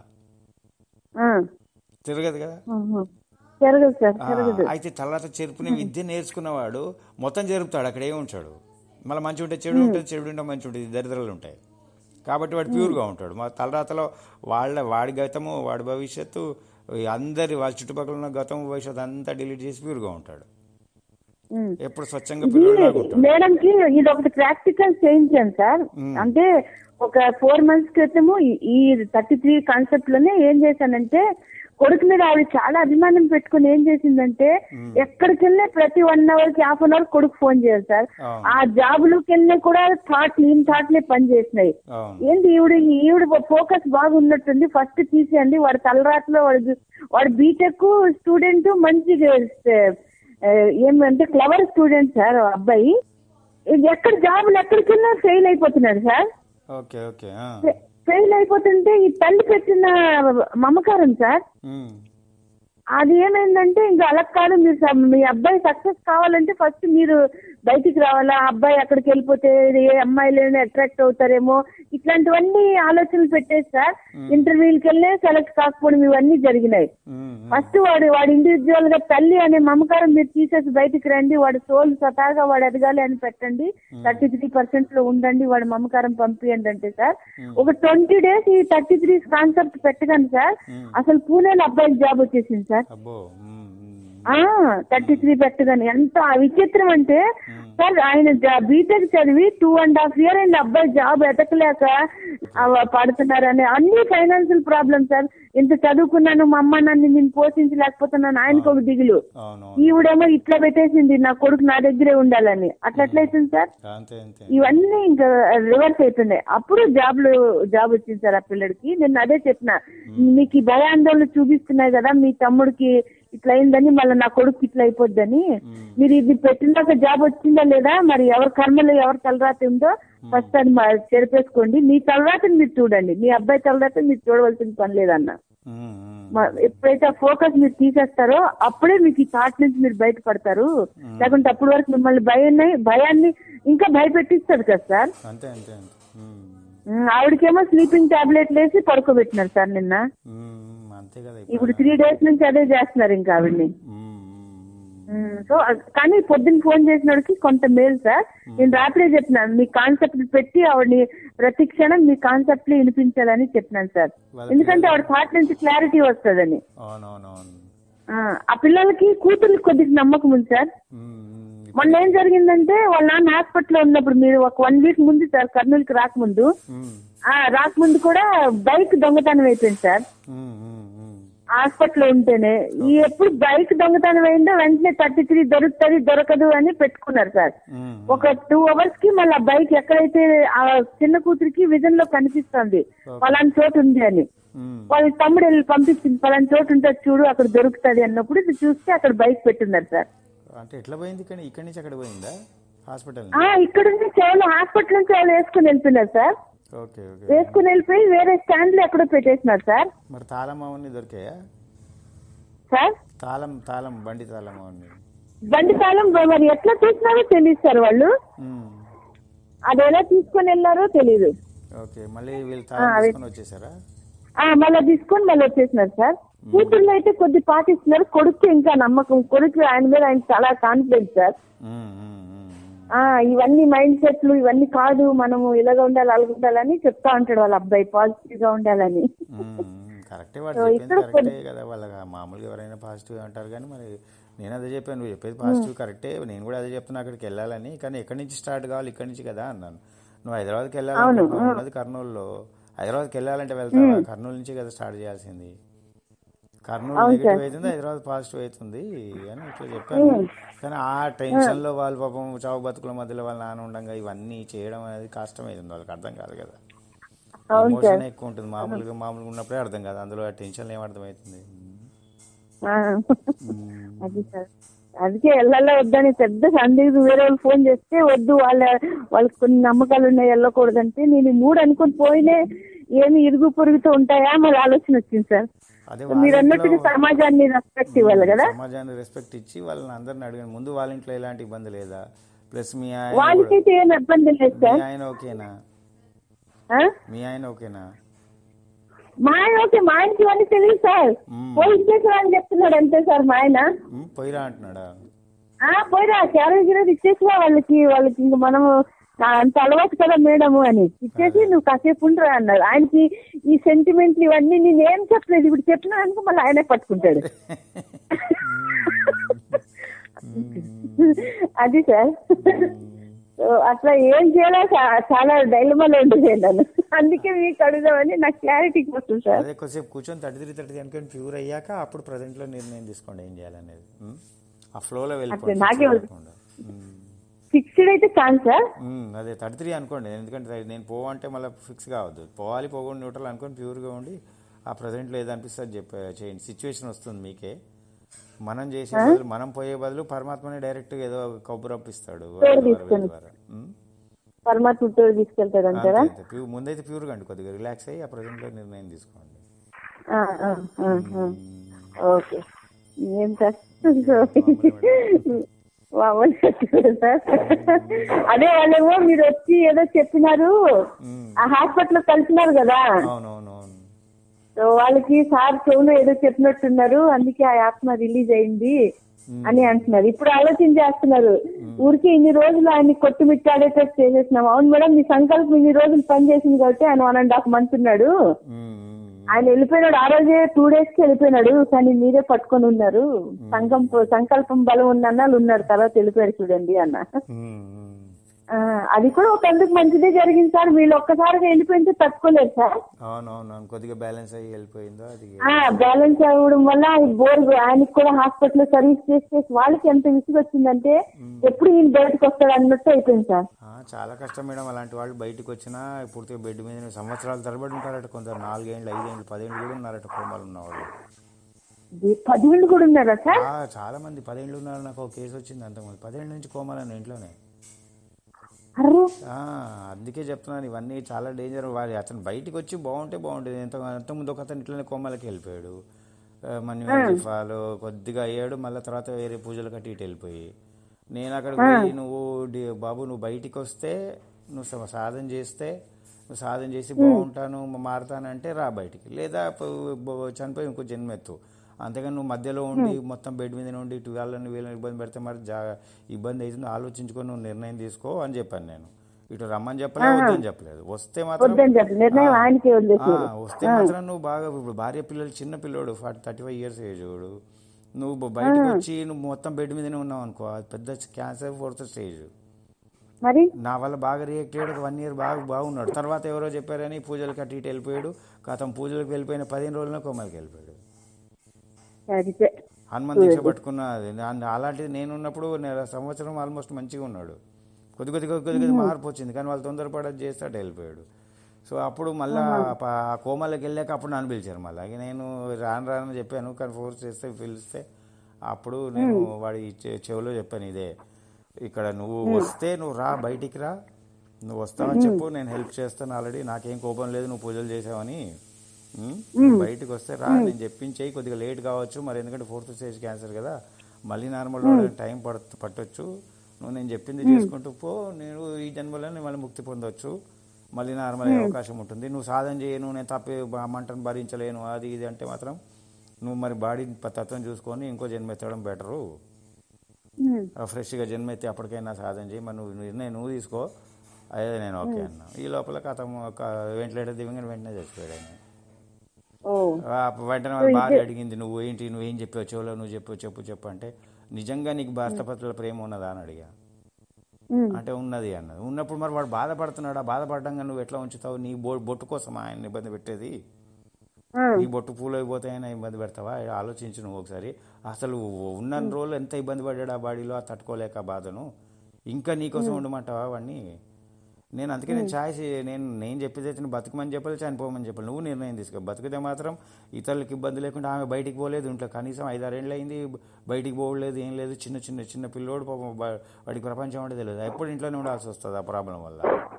ఆ, తిరగదు కదా ఆహా. జరగదు సార్ ఆ, జరగదు అయితే తర్వాత చెరుపుని విద్య నేర్చుకున్నవాడు మొత్తం జరుపుతాడు అక్కడ ఏమి ఉంటాడు మళ్ళీ మంచి ఉంటే చెడు ఉంటుంది చెడు ఉంటే మంచి ఉంటుంది దరిద్రాలు ఉంటాయి కాబట్టి వాడు ప్యూర్గా ఉంటాడు మా తలరాతలో వాళ్ళ వాడి గతము వాడి భవిష్యత్తు ఈ అందరి వాళ్ళ చుట్టుపక్కల ఉన్న గతం భవిష్యత్తు అంతా డిలీట్ చేసి ప్యూర్గా ఉంటాడు ఉమ్. ఎప్పుడు స్వచ్ఛంగా పిల్లలాగా ఉంటాడు మేడం కి ఇది ఒకటి ప్రాక్టికల్ చేయించాను సార్ అంటే ఒక ఫోర్ మంత్స్ క్రితము ఈ- ఈ థర్టీ త్రీ కాన్సెప్ట్ లోనే ఏం చేశానంటే కొడుకు మీద ఆవిడ చాలా అభిమానం పెట్టుకుని ఏం చేసిందంటే ఎక్కడికి వెళ్ళినా ప్రతి వన్ అవర్ కి హాఫ్ అన్ అవర్ కొడుకు ఫోన్ చేయాలి సార్ అవును. ఆ జాబ్ లోకి వెళ్ళినా కూడా థాట్ ఈయన థాట్ లే పని చేసినాయి అవును ఏంటి ఈవిడ ఈవిడ ఫోకస్ బాగున్నట్టుంది ఫస్ట్ తీసేయండి వాడి తలరాతలో వాడి వాడు బీటెక్ స్టూడెంట్ మంచి ఆ, ఏమంటే క్లవర్ స్టూడెంట్ సార్ ఆ అబ్బాయి ఇది ఎక్కడ జాబులు ఎక్కడికి వెళ్ళినా ఫెయిల్ అయిపోతున్నాడు సార్ ఓకే ఓకే ఆ. ఫెయిల్ అయిపోతుంటే ఈ తల్లి పెట్టిన మమకారం సార్ ఉమ్. అది ఏమైందంటే ఇంకా అలా కాదు మీరు స- మీ అబ్బాయి సక్సెస్ కావాలంటే ఫస్ట్ మీరు బయటికి రావాలా ఆ అబ్బాయి అక్కడికి వెళ్ళిపోతే ఏ అమ్మాయిలు అట్రాక్ట్ అవుతారేమో ఇట్లాంటివన్నీ ఆలోచనలు పెట్టేసి సార్ ఇంటర్వ్యూకి వెళ్ళే సెలెక్ట్ కాకపోవడం ఇవన్నీ జరిగినాయి ఉమ్, ఉమ్. ఫస్ట్ వాడు వాడు ఇండివిజువల్ గా తల్లి అనే మమకారం మీరు తీసేసి బయటికి రండి వాడు సోల్ స్వతహాగా వాడు ఎదగాలి అని పెట్టండి థర్టీ త్రీ పర్సెంట్ లో ఉండండి వాడు మమకారం పంపియండి అంటే సార్ ఒక ట్వంటీ డేస్ ఈ థర్టీ త్రీ కాన్సెప్ట్ పెట్టగానే సార్ అసలు పూణేలో అబ్బాయికి జాబ్ వచ్చేసింది సార్ అబ్బో ఉమ్, ఉమ్. ఆ థర్టీ త్రీ పెట్టగానే ఎంత విచిత్రం అంటే సార్ ఆయన బీటెక్ చదివి టూ అండ్ హాఫ్ ఇయర్ అయింది అబ్బాయి జాబ్ ఎతకలేక ఆ, పడుతున్నారని అన్ని ఫైనాన్షియల్ ప్రాబ్లమ్ సార్ ఇంత చదువుకున్నాను మా అమ్మ నన్ను నేను పోషించలేకపోతున్నాను ఆయనకు ఒక దిగులు అవును ఈవిడేమో ఇట్లా పెట్టేసింది నా కొడుకు నా దగ్గరే ఉండాలని అట్లా ఎట్లయితుంది సార్ అంతే అంతే ఇవన్నీ ఇంకా రివర్స్ అయిపోయినాయి అప్పుడు జాబ్ లో జాబ్ వచ్చింది సార్ ఆ పిల్లడికి నేను అదే చెప్పిన మీకు ఈ భయాందోళన చూపిస్తున్నాయి కదా మీ తమ్ముడికి ఇట్లా అయిందని మళ్ళీ నా కొడుకు ఇట్లా అయిపోద్దని మీరు ఇది పెట్టినాక జాబ్ వచ్చిందా లేదా మరి ఎవరి కర్మలో ఎవరి తలరాత ఉందో ఫస్ట్ అది మా- చెరిపేసుకోండి మీ తలరాతని మీరు చూడండి మీ అబ్బాయి తలరాత మీరు చూడవలసిన పని లేదన్న ఉమ్, ఉమ్. మ- ఎప్పుడైతే ఆ ఫోకస్ మీరు తీసేస్తారో అప్పుడే మీకు ఈ థాట్ నుంచి మీరు బయటపడతారు లేకుంటే అప్పటి వరకు మిమ్మల్ని భయాన్ని భయాన్ని ఇంకా భయపెట్టిస్తారు కదా సార్ అంతే అంతే అంతే ఉమ్, ఉమ్, ఆవిడకేమో స్లీపింగ్ టాబ్లెట్లు వేసి పడుకోబెట్టినారు సార్ నిన్న ఉమ్, ఉమ్, అంతే కదా ఇప్పుడు ఇప్పుడు త్రీ డేస్ నుంచి అదే చేస్తున్నారు ఇంకా ఆవిడ్ని ఉమ్, ఉమ్, ఉమ్, సో అ- కానీ పొద్దున్న ఫోన్ చేసినోడికి కొంత మేలు సార్ నేను రాత్రే చెప్పినాను మీ కాన్సెప్ట్ పెట్టి ఆవిడని ప్రతి క్షణం మీ కాన్సెప్ట్ వినిపించాలని చెప్పినాను సార్ వాళ్ళ ఎందుకంటే ఆవిడ థాట్ నుంచి క్లారిటీ వస్తుందని అవునవునవును ఆ, ఆ పిల్లలకి కూతుర్కి కొద్దిగా నమ్మకం ఉంది సార్ ఉమ్, ఉమ్, మొన్న ఏం జరిగిందంటే వాళ్ళ నాన్న హాస్పిటల్లో ఉన్నప్పుడు మీరు ఒక వన్ వీక్ ముందు సార్ కర్నూలుకి రాకముందు ఉమ్, ఆ రాకముందు కూడా బైక్ దొంగతనం అయిపోయింది సార్ ఉమ్, ఉమ్, ఉమ్. హాస్పిటల్లో ఉంటేనే ఈ ఎప్పుడు బైక్ దొంగతనం అయిందో వెంటనే థర్టీ త్రీ దొరుకుతుంది దొరకదు అని పెట్టుకున్నారు సార్ ఉమ్, ఒక టూ అవర్స్ కి మళ్ళీ ఆ బైక్ ఎక్కడైతే ఆ చిన్న కూతురికి విజన్ లో కనిపిస్తుంది పలానా చోటు ఉంది అని ఉమ్, వాళ్ళ తమ్ముడు వెళ్ళి పంపించింది పలానా చోటు ఉంటుంది చూడు అక్కడ దొరుకుతుంది అన్నప్పుడు ఇది చూస్తే అక్కడ బైక్ పెట్టున్నారు సార్ అంటే ఎట్లా పోయింది ఇక్కడ ఇక్కడి నుంచి అక్కడ పోయిందా హాస్పిటల్ ఆ ఇక్కడ నుంచి చాలా హాస్పిటల్ నుంచి వాళ్ళు వేసుకుని వెళ్తున్నారు సార్ ఓకే ఓకే వేసుకుని వెళ్ళిపోయి వేరే స్టాండ్ లో ఎక్కడో పెట్టేసినారు సార్ మరి తాళం అవన్నీ దొరికాయా సార్ తాళం తాళం బండి తాళం అవన్నీ బండి తాళం మరి ఎట్లా తీసినారో తెలియదు సార్ వాళ్ళు ఉమ్, అది ఎలా తీసుకొని వెళ్ళారో తెలియదు ఓకే మళ్ళీ వీళ్ళు తాళం తీసుకొని వచ్చేసారా ఆ మళ్ళీ తీసుకొని మళ్ళీ వచ్చేసినారు సార్ కూతుర్లు అయితే కొద్ది పాటిస్తున్నారు కొడుకు ఇంకా నమ్మకం కొడుకు ఆయన మీద ఆయన చాలా కాన్ఫిడెన్స్ సార్ ఉమ్, ఉమ్, ఉమ్, ఆ ఇవన్నీ మైండ్ సెట్లు ఇవన్నీ కాదు మనము ఇలాగ ఉండాలి అలాగ ఉండాలని చెప్తా ఉంటాడు వాళ్ళ అబ్బాయి పాజిటివ్ గా ఉండాలని ఉమ్, ఉమ్, కరెక్టే వాడు సో చెప్పింది ఇక్కడ కరెక్టే కదా వాళ్ళకి మామూలుగా ఎవరైనా పాజిటివ్ అంటారు కానీ మరి నేను అదే చెప్పాను నువ్వు చెప్పేది పాజిటివ్ కరెక్టే నేను కూడా అదే చెప్తున్నా అక్కడికి వెళ్ళాలని కానీ ఎక్కడి నుంచి స్టార్ట్ కావాలి ఇక్కడి నుంచి కదా అన్నాను నువ్వు హైదరాబాద్కి వెళ్ళాలి ఉన్నది కర్నూలులో హైదరాబాద్కి వెళ్ళాలంటే వెళ్తావా కర్నూలు నుంచి కదా స్టార్ట్ చేయాల్సింది కర్నూలు నెగిటివ్ అవుతుంది హైదరాబాద్ పాజిటివ్ అవుతుంది అని ఇట్లా చెప్పాను కానీ ఆ టెన్షన్ లో వాళ్ళు పాపం చావు బతుకుల మధ్యలో వాళ్ళ నాన్న ఉండగా ఇవన్నీ చేయడం అనేది కష్టమవుతుంది వాళ్ళకి అర్థం కాదు కదా అవును సార్ ఎమోషన్ ఎక్కువ ఉంటుంది మామూలుగా మామూలుగా ఉన్నప్పుడే అర్థం కాదు అందులో ఆ టెన్షన్ ఏం అర్థమవుతుంది ఆ, అది సార్ అందుకే వెళ్ళాలా వద్దని పెద్ద సందేహం వేరే వాళ్ళు ఫోన్ చేస్తే వద్దు వాళ్ళ వాళ్ళకి కొన్ని నమ్మకాలు ఉన్నాయి వెళ్ళకూడదంటే నేను ఈ మూడు అనుకుని పోయినే ఏమి ఇరుగు పొరుగుతో ఉంటాయా మరి ఆలోచన వచ్చింది సార్ అదే మీరు వాళ్ళ అన్నట్టుగా ఇంట్లో సమాజాన్ని రెస్పెక్ట్ ఇవ్వాలి కదా సమాజాన్ని రెస్పెక్ట్ ఇచ్చి వాళ్ళని అందరిని అడిగాను ముందు వాళ్ళ ఇంట్లో ఎలాంటి ఇబ్బంది లేదా ప్లస్ మీ ఆయన వాళ్ళకైతే ఏం ఇబ్బంది లేదు మీ సార్ ఆయన ఓకేనా ఆ? మీ ఆయన ఓకేనా మా ఆయన ఓకే మా ఆయనకి ఇవన్నీ తెలియదు సార్ మ్మ్. పోయి ఇచ్చేసిన అని చెప్తున్నాడు అంతే సార్ మా ఆయన ఉమ్, పోయిరా అంటున్నాడా ఆ పోయిరా క్యారేజ్ గిరేజ్ ఇచ్చేసినా వాళ్ళకి వాళ్ళకి ఇంక మనము ఆ, అంత అలవాటు కదా మేడము అని ఇచ్చేసి నువ్వు కాసేపు ఉండరా అన్నారు ఆయనకి ఈ సెంటిమెంట్లు ఇవన్నీ నేను ఏం చెప్పలేదు ఇప్పుడు చెప్పినా అనుకో మళ్ళీ ఆయనే పట్టుకుంటాడు అది సార్ సో అట్లా ఏం చేయాలో చా- చాలా డైలమాలో ఉండేది నన్ను అందుకే మీకు అడుగుదామని నాకు క్లారిటీ కోసం సార్ అదే కొద్దిసేపు కూర్చొని థర్టీ త్రీ థర్టీ అనుకొని ప్యూర్ అయ్యాక అప్పుడు ప్రజెంట్ లో నిర్ణయం తీసుకోండి ఏం చేయాలనేది ఉమ్, ఆ ఫ్లోలో వెళ్ళిపోండి నాకే fix అవ్వకుండా. ఉమ్. ఫిక్స్డ్ అయితే కాదు సార్ ఉమ్, అదే థర్టీ త్రీ అనుకోండి ఎందుకంటే నేను పోవంటే మళ్ళీ ఫిక్స్ కావద్దు పోవాలి పోకుండా న్యూట్రల్ అనుకొని ప్యూర్గా ఉండి ఆ ప్రజెంట్లో ఏది అనిపిస్తే అది చెప్ప చేయండి సిచ్యువేషన్ వస్తుంది మీకే మనం చేసే బదులు మనం పోయే బదులు పరమాత్మని డైరెక్ట్ ఏదో కబురు అప్పిస్తాడు తోడు తీసుకొని. ద్వారా ఉమ్, పరమాత్మతో తీసుకెళ్తాడు అంటారా అంతే, అంతే. ప్యూ- ముందైతే ప్యూర్గా అండి కొద్దిగా రిలాక్స్ అయ్యి ఆ ప్రజెంట్లో నిర్ణయం తీసుకోండి ఆ, ఆ, ఆ, ఆ. ఓకే ఏం కష్టం మామూలు కష్టం సార్ అదే వాళ్ళేమో మీరు వచ్చి ఏదో చెప్పినారు ఉమ్. ఆ హాస్పిటల్ కలిసినారు కదా అవునవునవును సో వాళ్ళకి సార్ చెవులో ఏదో చెప్పినట్టున్నారు అందుకే ఆ ఆత్మ రిలీజ్ అయింది అని అంటున్నారు ఇప్పుడు ఆలోచన చేస్తున్నారు ఊరికి ఇన్ని రోజులు ఆయన కొట్టుమిట్టాడేటట్టు చేసేసినాం అవును మేడం మీ సంకల్పం ఇన్ని రోజులు పనిచేసింది కాబట్టి ఆయన వన్ అండ్ హాఫ్ మంత్ ఉన్నాడు ఉమ్, ఉమ్, ఆయన వెళ్ళిపోయినాడు ఆ రోజే టూ డేస్ కి వెళ్ళిపోయినాడు కానీ మీరే పట్టుకొని ఉన్నారు సంకల్ప సంకల్పం బలం ఉన్న అన్నాళ్ళు ఉన్నారు తర్వాత వెళ్ళిపోయారు చూడండి అన్న ఉమ్, ఉమ్. ఆ, అది కూడా ఒక అందుకు మంచిదే జరిగింది సార్ వీళ్ళు ఒక్కసారిగా వెళ్ళిపోయింటే తట్టుకోలేదు సార్ అవునవును కొద్దిగా బ్యాలెన్స్ అయ్యి వెళ్ళిపోయిందో అది ఆ బ్యాలెన్స్ అవ్వడం వల్ల బోర్ ఆయనకి కూడా హాస్పిటల్ సర్వీస్ చేసి చేసి వాళ్ళకి ఎంత విసుగు వచ్చిందంటే ఎప్పుడు ఈయన బయటకు వస్తాడు అన్నట్టు అయిపోయింది సార్ ఆ, చాలా కష్టం మేడం అలాంటి వాళ్ళు బయటకు వచ్చినా పూర్తిగా బెడ్ మీద సంవత్సరాల తరబడి ఉంటారట కొందరు నాలుగేళ్ళు ఐదేళ్ళు పదేళ్ళు కూడా ఉన్నారట కోమాలు ఉన్నవాళ్ళు ఇది పదివేలు కూడా ఉన్నారా సార్ ఆ, చాలా మంది పదేళ్ళు ఉన్నారు నాకు ఒక కేసు వచ్చింది అంతకుముందు పదేళ్ళ నుంచి కోమాలను ఇంట్లోనే అరే ఆ, అందుకే చెప్తున్నాను ఇవన్నీ చాలా డేంజర్ వాడి అతను బయటికి వచ్చి బాగుంటే బాగుంటుంది ఎంత అంతకుముందు ఒక అతను ఇట్లనే కోమాలకి వెళ్ళిపోయాడు ఆ, మన ఫాలో కొద్దిగా అయ్యాడు మళ్ళీ తర్వాత వేరే పూజలు కట్టి ఇటు వెళ్ళిపోయి నేను అక్కడికి పోయి నువ్వు డి- బాబు నువ్వు బయటికి వస్తే నువ్వు సా- సాధన చేస్తే నువ్వు సాధన చేసి బాగుంటాను మారుతానంటే రా బయటికి లేదా పో- బో- చనిపోయి ఇంకో జన్మెత్తు అంతేగాని నువ్వు మధ్యలో ఉండి మొత్తం బెడ్ మీద ఉండి ఇటు వాళ్ళని వీళ్ళని ఇబ్బంది పెడితే మరి జా ఇబ్బంది అవుతుంది ఆలోచించుకొని నువ్వు నిర్ణయం తీసుకో అని చెప్పాను నేను ఇటు రమ్మని చెప్పలేదు వద్దని చెప్పలేదు వస్తే మాత్రం వద్దని చెప్పి నిర్ణయం ఆయనకే ఆ, వదిలేసారు వస్తే మాత్రం నువ్వు బాగా ఇప్పుడు భార్య పిల్లలు చిన్న పిల్లోడు forty thirty five years age వాడు నువ్వు బ- బయటకు వచ్చి నువ్వు మొత్తం బెడ్ మీదనే ఉన్నావు అనుకో అది పెద్ద క్యాన్సర్ ఫోర్త్ స్టేజ్ మరి నా వల్ల బాగా రియాక్ట్ అయ్యాడు ఒక వన్ ఇయర్ బాగా బాగున్నాడు తర్వాత ఎవరో చెప్పారని పూజలు కట్టి ఇటు వెళ్ళిపోయాడు గతం పూజలకు వెళ్ళిపోయిన పదిహేను రోజుల్లో కొమ్మలకి వెళ్ళిపోయాడు అది హనుమాన్ దీక్ష పట్టుకున్న అది నా- అలాంటిది నేను ఉన్నప్పుడు నేను సంవత్సరం ఆల్మోస్ట్ మంచిగా ఉన్నాడు కొద్ది కొద్దిగా కొద్ది కొద్దిగా మార్పు వచ్చింది కానీ వాళ్ళు తొందరపడది చేస్తాడు వెళ్ళిపోయాడు సో అప్పుడు మళ్ళా ప- ఆ కోమలకి వెళ్ళాక అప్పుడు నన్ను పిలిచారు మళ్ళీ ఇక నేను రాను రాను చెప్పాను కానీ ఫోర్స్ చేస్తే పిలిస్తే అప్పుడు నేను వాడి చె- చెవిలో చెప్పాను ఇదే ఇక్కడ నువ్వు వస్తే నువ్వు రా బయటికి రా నువ్వు వస్తావని చెప్పు నేను హెల్ప్ చేస్తాను ఆల్రెడీ నాకేం కోపం లేదు నువ్వు పూజలు చేసావని ఉమ్, నువ్వు బయటికి వస్తే రా నేను చెప్పించేయి కొద్దిగా లేట్ కావచ్చు మరి ఎందుకంటే ఫోర్త్ స్టేజ్ క్యాన్సర్ కదా మళ్ళీ నార్మల్ టైం పడ పట్టొచ్చు నువ్వు నేను చెప్పింది చేసుకుంటూ పో నేను ఈ జన్మలో నేను మళ్ళీ ముక్తి పొందొచ్చు మళ్ళీ నార్మల్ అయ్యే అవకాశం ఉంటుంది నువ్వు సాధన చేయను నేను తప్పి బ- మంటను భరించలేను అది ఇది అంటే మాత్రం నువ్వు మరి బాడీ తత్వం చూసుకొని ఇంకో జన్మ ఎత్తడం బెటరు ఉమ్. ఫ్రెష్గా జన్మ ఎత్తి అప్పటికైనా సాధన చేయి మరి నువ్వు నిర్ణయం నువ్వు తీసుకో అదే నేను ఓకే అన్నా ఈ లోపల కథ వెంటిలేటర్ దివంగా వెంటనే చచ్చిపోయాడు ఆయన ఓ ఆ, వెంటనే వాళ్ళ భార్య అడిగింది నువ్వు ఏంటి నువ్వేం చెప్పావు చెవులో నువ్వు చెప్పు చెప్పు చెప్పు అంటే నిజంగా నీకు భర్త పట్ల ప్రేమ ఉన్నదా అని అడిగా ఉమ్. అంటే ఉన్నది అన్నది ఉన్నప్పుడు మరి వాడు బాధపడుతున్నాడు ఆ బాధపడడంగా నువ్వు ఎట్లా ఉంచుతావు నీ బొ బొట్టు కోసం ఆయన ఇబ్బంది పెట్టేది ఆ. నీ బొట్టు పూలు అయిపోతే ఆయన ఇబ్బంది పెడతావా ఆలోచించు నువ్వు ఒకసారి అసలు ఉన్న రోజులు ఎంత ఇబ్బంది పడ్డాడు ఆ బాడీలో ఆ తట్టుకోలేక ఆ బాధను ఇంకా నీకోసం ఉండమంటావా వాడిని నేను అందుకే నేను ఛాయిస్ నేను నేను చెప్పేది అయితే నువ్వు బతుకమని చెప్పాలి చనిపోమని చెప్పాలి నువ్వు నిర్ణయం తీసుకో బతికితే మాత్రం ఇతరులకు ఇబ్బంది లేకుండా ఆమె బయటికి పోలేదు ఇంట్లో కనీసం ఐదారేళ్ళు అయింది బయటికి పోవలేదు ఏం లేదు చిన్న చిన్న చిన్న పిల్లోడు పాపం బ- వాడికి ప్రపంచం అంటే తెలియదు ఎప్పుడు ఇంట్లోనే ఉండాల్సి వస్తుంది ఆ ప్రాబ్లం వల్ల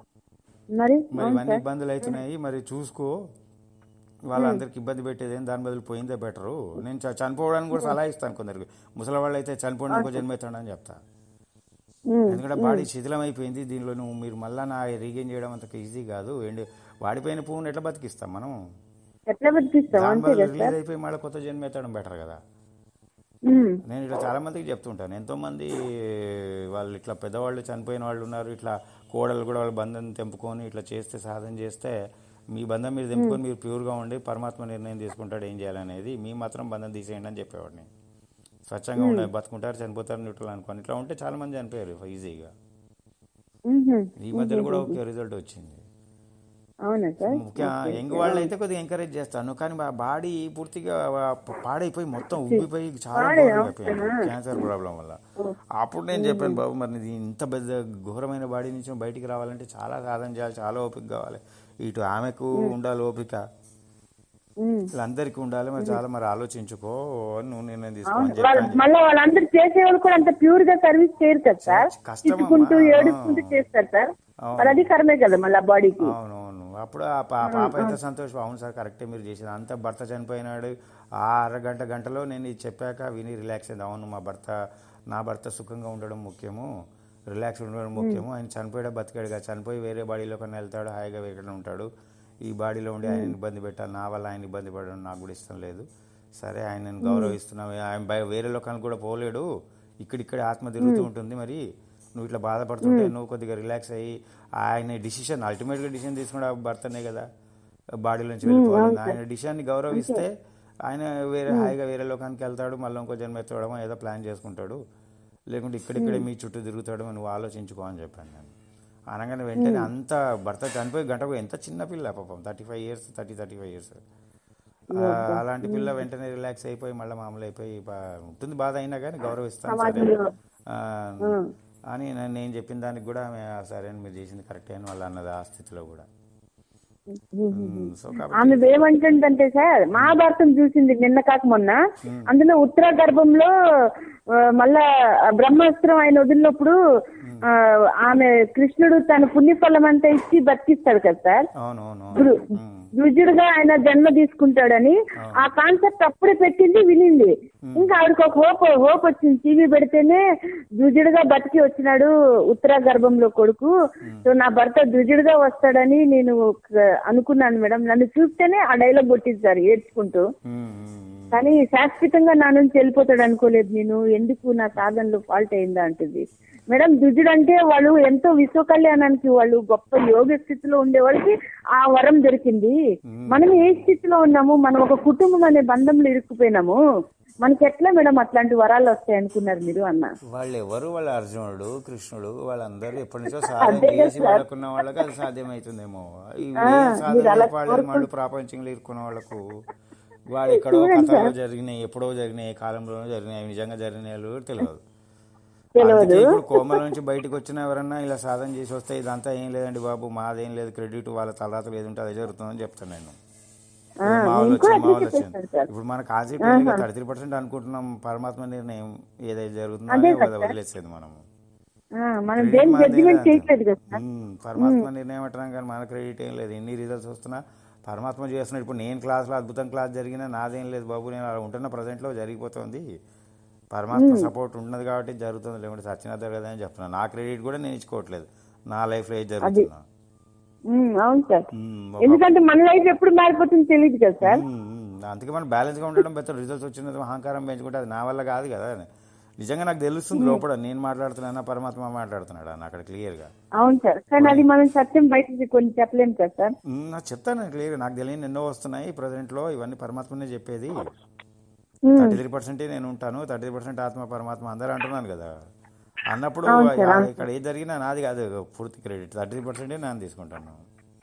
మరి మరి ఇవన్నీ ఇబ్బందులు అవుతున్నాయి మరి చూసుకో వాళ్ళందరికి ఇబ్బంది పెట్టేది ఏం దాని బదులు పోయిందే బెటరు నేను చ- చనిపోవడానికి కూడా సలహా ఇస్తాను కొందరికి ముసలి వాళ్ళు అయితే చనిపోవడం ఇంకో జన్మ ఎత్తాడని చెప్తా ఉమ్. ఎందుకంటే బాడీ శిథిలం అయిపోయింది దీనిలో నువ్వు మీరు మళ్ళా నా రీగెయిన్ చేయడం అంత ఈజీ కాదు ఎండి వాడిపోయిన పువ్వుని ఎట్లా బతికిస్తాం మనం ఎట్లా బతికిస్తాం దాని అంతే బదులు కదా రిలీజ్ అయిపోయి మళ్ళీ కొత్త జన్మ ఎత్తడం బెటర్ కదా ఉమ్. నేను ఇట్లా చాలా మందికి చెప్తుంటాను ఎంతో మంది వాళ్ళు ఇట్లా పెద్దవాళ్ళు చనిపోయిన వాళ్ళు ఉన్నారు ఇట్లా కోడలు కూడా వాళ్ళ బంధం తెంపుకొని ఇట్లా చేస్తే సాధన చేస్తే మీ బంధం మీరు తెంపుకొని మీరు ప్యూర్గా ఉండి పరమాత్మ నిర్ణయం తీసుకుంటాడు ఏం చేయాలనేది మీ మాత్రం బంధం తీసేయండి అని చెప్పేవాడిని స్వచ్ఛంగా ఉండే బతుకుంటారు చనిపోతారు న్యూట్రల్ అనుకోని ఇట్లా ఉంటే చాలా మంది చనిపోయారు ఈజీగా ఉహు. ఈ మధ్యలో కూడా ఒక రిజల్ట్ వచ్చింది అవునా సార్ ముఖ్య యంగ్ వాళ్ళు అయితే కొద్దిగా ఎంకరేజ్ చేస్తాను కానీ మా బాడీ పూర్తిగా పాడైపోయి మొత్తం ఉబ్బిపోయి చాలా అయిపోయింది క్యాన్సర్ ప్రాబ్లం వల్ల అప్పుడు నేను చెప్పాను బాబు మరి ఇది ఇంత పెద్ద ఘోరమైన బాడీ నుంచి నువ్వు బయటికి రావాలంటే చాలా సాధన చేయాలి చాలా ఓపిక కావాలి ఇటు ఆమెకు ఉండాలి ఓపిక ఉమ్. వీళ్ళందరికీ ఉండాలి మరి చాలా మరి ఆలోచించుకో అని నువ్వు నిర్ణయం తీసుకోని వాళ్ళు చెప్పాను మళ్ళీ వాళ్ళందరూ చేసేవాళ్ళు కూడా అంత ప్యూర్ గా సర్వీస్ చేయరు కదా సార్ కష్టమమ్మా. తిట్టుకుంటూ ఏడుచుకుంటూ చేస్తారు సార్ అవును. మరి అది కరమే కదా మళ్ళీ బాడీకి అవునవును అప్పుడు ఆ పా- పాప అయితే సంతోషం అవును సార్ కరెక్టే మీరు చేసేది అంత భర్త చనిపోయినాడు ఆ అరగంట గంటలో నేను ఇది చెప్పాక విని రిలాక్స్ అయింది అవును మా భర్త నా భర్త సుఖంగా ఉండడం ముఖ్యము రిలాక్స్ ఉండడం ముఖ్యము ఆయన చనిపోయాడు బతికాడు కదా చనిపోయి వేరే బాడీలో కన్నా వెళ్తాడు హాయిగా ఎక్కడ ఉంటాడు ఈ బాడీలో ఉండి ఆయన ఇబ్బంది పెట్టాలి నా వల్ల ఆయన ఇబ్బంది పడడం నాకు కూడా ఇష్టం లేదు సరే ఆయనను గౌరవిస్తున్నాం ఆయన బయ- వేరే లోకానికి కూడా పోలేడు ఇక్కడిక్కడ ఆత్మ తిరుగుతూ ఉంటుంది మరి నువ్వు ఇట్లా బాధపడుతుంటే నువ్వు కొద్దిగా రిలాక్స్ అయ్యి ఆయన డిసిషన్ అల్టిమేట్గా డిసిషన్ తీసుకున్న భర్తనే కదా బాడీ నుంచి వెళ్ళిపోవాలి ఆయన డిసిషన్ని గౌరవిస్తే ఆయన వేరే హాయిగా వేరే లోకానికి వెళ్తాడు మళ్ళీ ఇంకో జన్మ ఎత్తడమో ఏదో ప్లాన్ చేసుకుంటాడు లేకుంటే ఇక్కడిక్కడే మీ చుట్టూ తిరుగుతాడు నువ్వు ఆలోచించుకో అని చెప్పాను నేను అనగానే వెంటనే అంత భర్త చనిపోయి గంటకు ఎంత చిన్న పిల్ల పాపం thirty five years thirty thirty five years అలాంటి పిల్ల వెంటనే రిలాక్స్ అయిపోయి మళ్ళీ మామూలు అయిపోయి బా- ఉంటుంది బాధ అయినా కానీ గౌరవిస్తాను సరే సమాజంలో ఆ, అని నేను నేను చెప్పిన దానికి కూడా ఆమె "ఆ, సరే అని మీరు చేసింది కరెక్టే అని వాళ్ళు అన్నది ఆ స్థితిలో కూడా ఉమ్, సో కాబట్టి ఆమె ఏమంటుందంటే సార్ మహాభారతం చూసింది నిన్న కాక మొన్న అందులో ఉత్తర గర్భంలో ఆ, మళ్ళా బ్రహ్మాస్త్రం ఆయన వదిలినప్పుడు ఆ, ఆమె కృష్ణుడు తన పుణ్యఫలం అంతా ఇచ్చి బతికిస్తాడు కదా సార్ అవును అవును ఇప్పుడు అవును. ఉమ్, ద్విజుడుగా ఆయన జన్మ తీసుకుంటాడని ఆ కాన్సెప్ట్ అప్పుడే పెట్టింది వినింది ఇంకా ఆవిడకి ఒక హోప్ హోప్ వచ్చింది టీవీ పెడితేనే ద్విజుడుగా బతికి వచ్చినాడు ఉత్తర గర్భంలో కొడుకు సో నా భర్త ద్విజుడుగా వస్తాడని నేను ఒక- అనుకున్నాను మేడం నన్ను చూస్తేనే ఆ డైలాగ్ కొట్టించారు ఏడ్చుకుంటూ ఉమ్, ఉమ్, కానీ శాశ్వతంగా నా నుంచి వెళ్ళిపోతాడు అనుకోలేదు నేను ఎందుకు నా సాధనలో ఫాల్ట్ అయిందా అంటుంది మేడం దుజుడు అంటే వాళ్ళు ఎంతో విశ్వ కళ్యాణానికి వాళ్ళు గొప్ప యోగ స్థితిలో ఉండే వాళ్ళకి ఆ వరం దొరికింది మనం ఏ స్థితిలో ఉన్నాము మనం ఒక కుటుంబం అనే బంధంలో ఇరుక్కుపోయినాము మనకి ఎట్లా మేడం అట్లాంటి వరాలు వస్తాయి అనుకున్నారు మీరు అన్న వాళ్ళు ఎవరు వాళ్ళ అర్జునుడు కృష్ణుడు వాళ్ళందరూ ఎప్పటి నుంచో సాధన చేసి వాళ్ళకున్న వాళ్ళకి అది సాధ్యమవుతుందేమో ఇవి సాధన వాళ్ళు వాళ్ళు ప్రాపంచంలో ఇరుక్కున్న వాళ్ళకు వాళ్ళు ఎక్కడో కథలో జరిగినాయి ఎప్పుడో జరిగినాయి ఏ కాలంలోనో జరిగినాయి అవి నిజంగా జరిగినాయి కూడా తెలియదు అందుకే ఇప్పుడు కోమల నుంచి బయటకు వచ్చిన ఎవరన్నా ఇలా సాధన చేసి వస్తే ఇదంతా ఏం లేదండి బాబు మాదేం లేదు క్రెడిట్ వాళ్ళ తలరాతలు ఏది ఉంటే అదే జరుగుతుందని చెప్తాను నేను మా వాళ్ళు వచ్చింది మా వాళ్ళు వచ్చింది ఇప్పుడు మన కాన్సెప్ట్ థర్టీ త్రీ పర్సెంట్ అనుకుంటున్నాం పరమాత్మ నిర్ణయం ఏదైతే జరుగుతుందో అదే కదా వదిలేసేది మనము ఆ, మనం దేని జడ్జిమెంట్ చేయట్లేదు కదా సార్ ఉమ్, పరమాత్మ నిర్ణయం అంటున్నాం కానీ మన క్రెడిట్ ఏం లేదు ఎన్ని రిజల్ట్స్ వస్తున్నా పరమాత్మ చేస్తున్నాడు ఇప్పుడు నేను క్లాస్లో అద్భుతం క్లాస్ జరిగినా నాదేం లేదు బాబు నేను అలా ఉంటున్న ప్రజెంట్లో జరిగిపోతుంది పరమాత్మ సపోర్ట్ ఉన్నది కాబట్టి జరుగుతుంది లేకుంటే సచ్చినా జరగదు అని చెప్తున్నాను నా క్రెడిట్ కూడా నేను ఇచ్చుకోవట్లేదు నా లైఫ్లో ఏది జరుగుతున్నా ఉమ్, అవును సార్ ఉమ్, ఎందుకంటే మన లైఫ్ ఎప్పుడు మారిపోతుందో తెలియదు కదా సార్ ఉమ్, ఉమ్. అందుకే మనం బ్యాలెన్స్గా ఉండడం బెటర్ రిజల్ట్స్ వచ్చినది అహంకారం పెంచుకుంటే అది నా వల్ల కాదు కదా నిజంగా నాకు తెలుస్తుంది లోపల నేను మాట్లాడుతున్నానా పరమాత్మ మాట్లాడుతున్నాడా అని అక్కడ క్లియర్గా అవును సార్ కానీ అది మనం సత్యం బయట కొన్ని చెప్పలేము కదా సార్ మ్, నాకు చెప్తాను క్లియర్ నాకు తెలియని ఎన్నో వస్తున్నాయి ప్రజెంట్లో ఇవన్నీ పరమాత్మనే చెప్పేది ఉమ్, థర్టీ త్రీ పర్సెంటే నేను ఉంటాను థర్టీ త్రీ పర్సెంట్ ఆత్మ పరమాత్మ అందరూ అంటున్నాను కదా అన్నప్పుడు ఆ, ఇక్కడ ఏది జరిగినా నాది కాదు పూర్తి క్రెడిట్ థర్టీ త్రీ పర్సెంటే నేను తీసుకుంటాను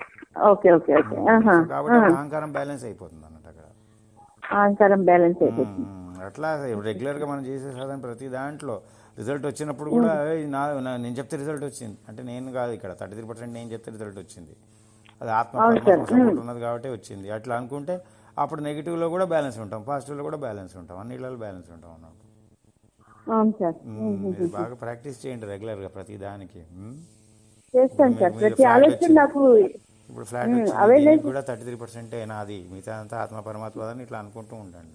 ఓకే ఓకే ఓకే ఆహా కాబట్టి అహంకారం బ్యాలెన్స్ అయిపోతుంది అన్నట్టు అక్కడ అహంకారం బ్యాలెన్స్ అయిపోతుంది మ్, అట్లా రెగ్యులర్గా మనం చేసే సాధన ప్రతి దాంట్లో రిజల్ట్ వచ్చినప్పుడు కూడా "ఏయ్, నా నా- నేను చెప్తే రిజల్ట్ వచ్చింది అంటే నేను కాదు ఇక్కడ థర్టీ త్రీ పర్సెంట్ నేను చెప్తే రిజల్ట్ వచ్చింది అది ఆత్మ పరమాత్మ సపోర్ట్ ఉన్నది కాబట్టి వచ్చింది అట్లా అనుకుంటే అప్పుడు నెగిటివ్లో కూడా బ్యాలెన్స్ ఉంటాం పాజిటివ్లో కూడా బ్యాలెన్స్ ఉంటాం అన్నిట్లలో బ్యాలెన్స్ ఉంటాం అన్నమాట అవును సార్ మ్, ఇది బాగా ప్రాక్టీస్ చేయండి రెగ్యులర్గా ప్రతి దానికి మ్? చేస్తాను సార్ మీరు ప్రతి flat ఆలోచన వచ్చింది. నాకు ఇప్పుడు ఫ్లాట్ వచ్చింది దీనికి కూడా థర్టీ త్రీ పర్సెంటే నాది మిగతా అంతా ఆత్మ పరమాత్మ అని ఇట్లా అనుకుంటూ ఉండండి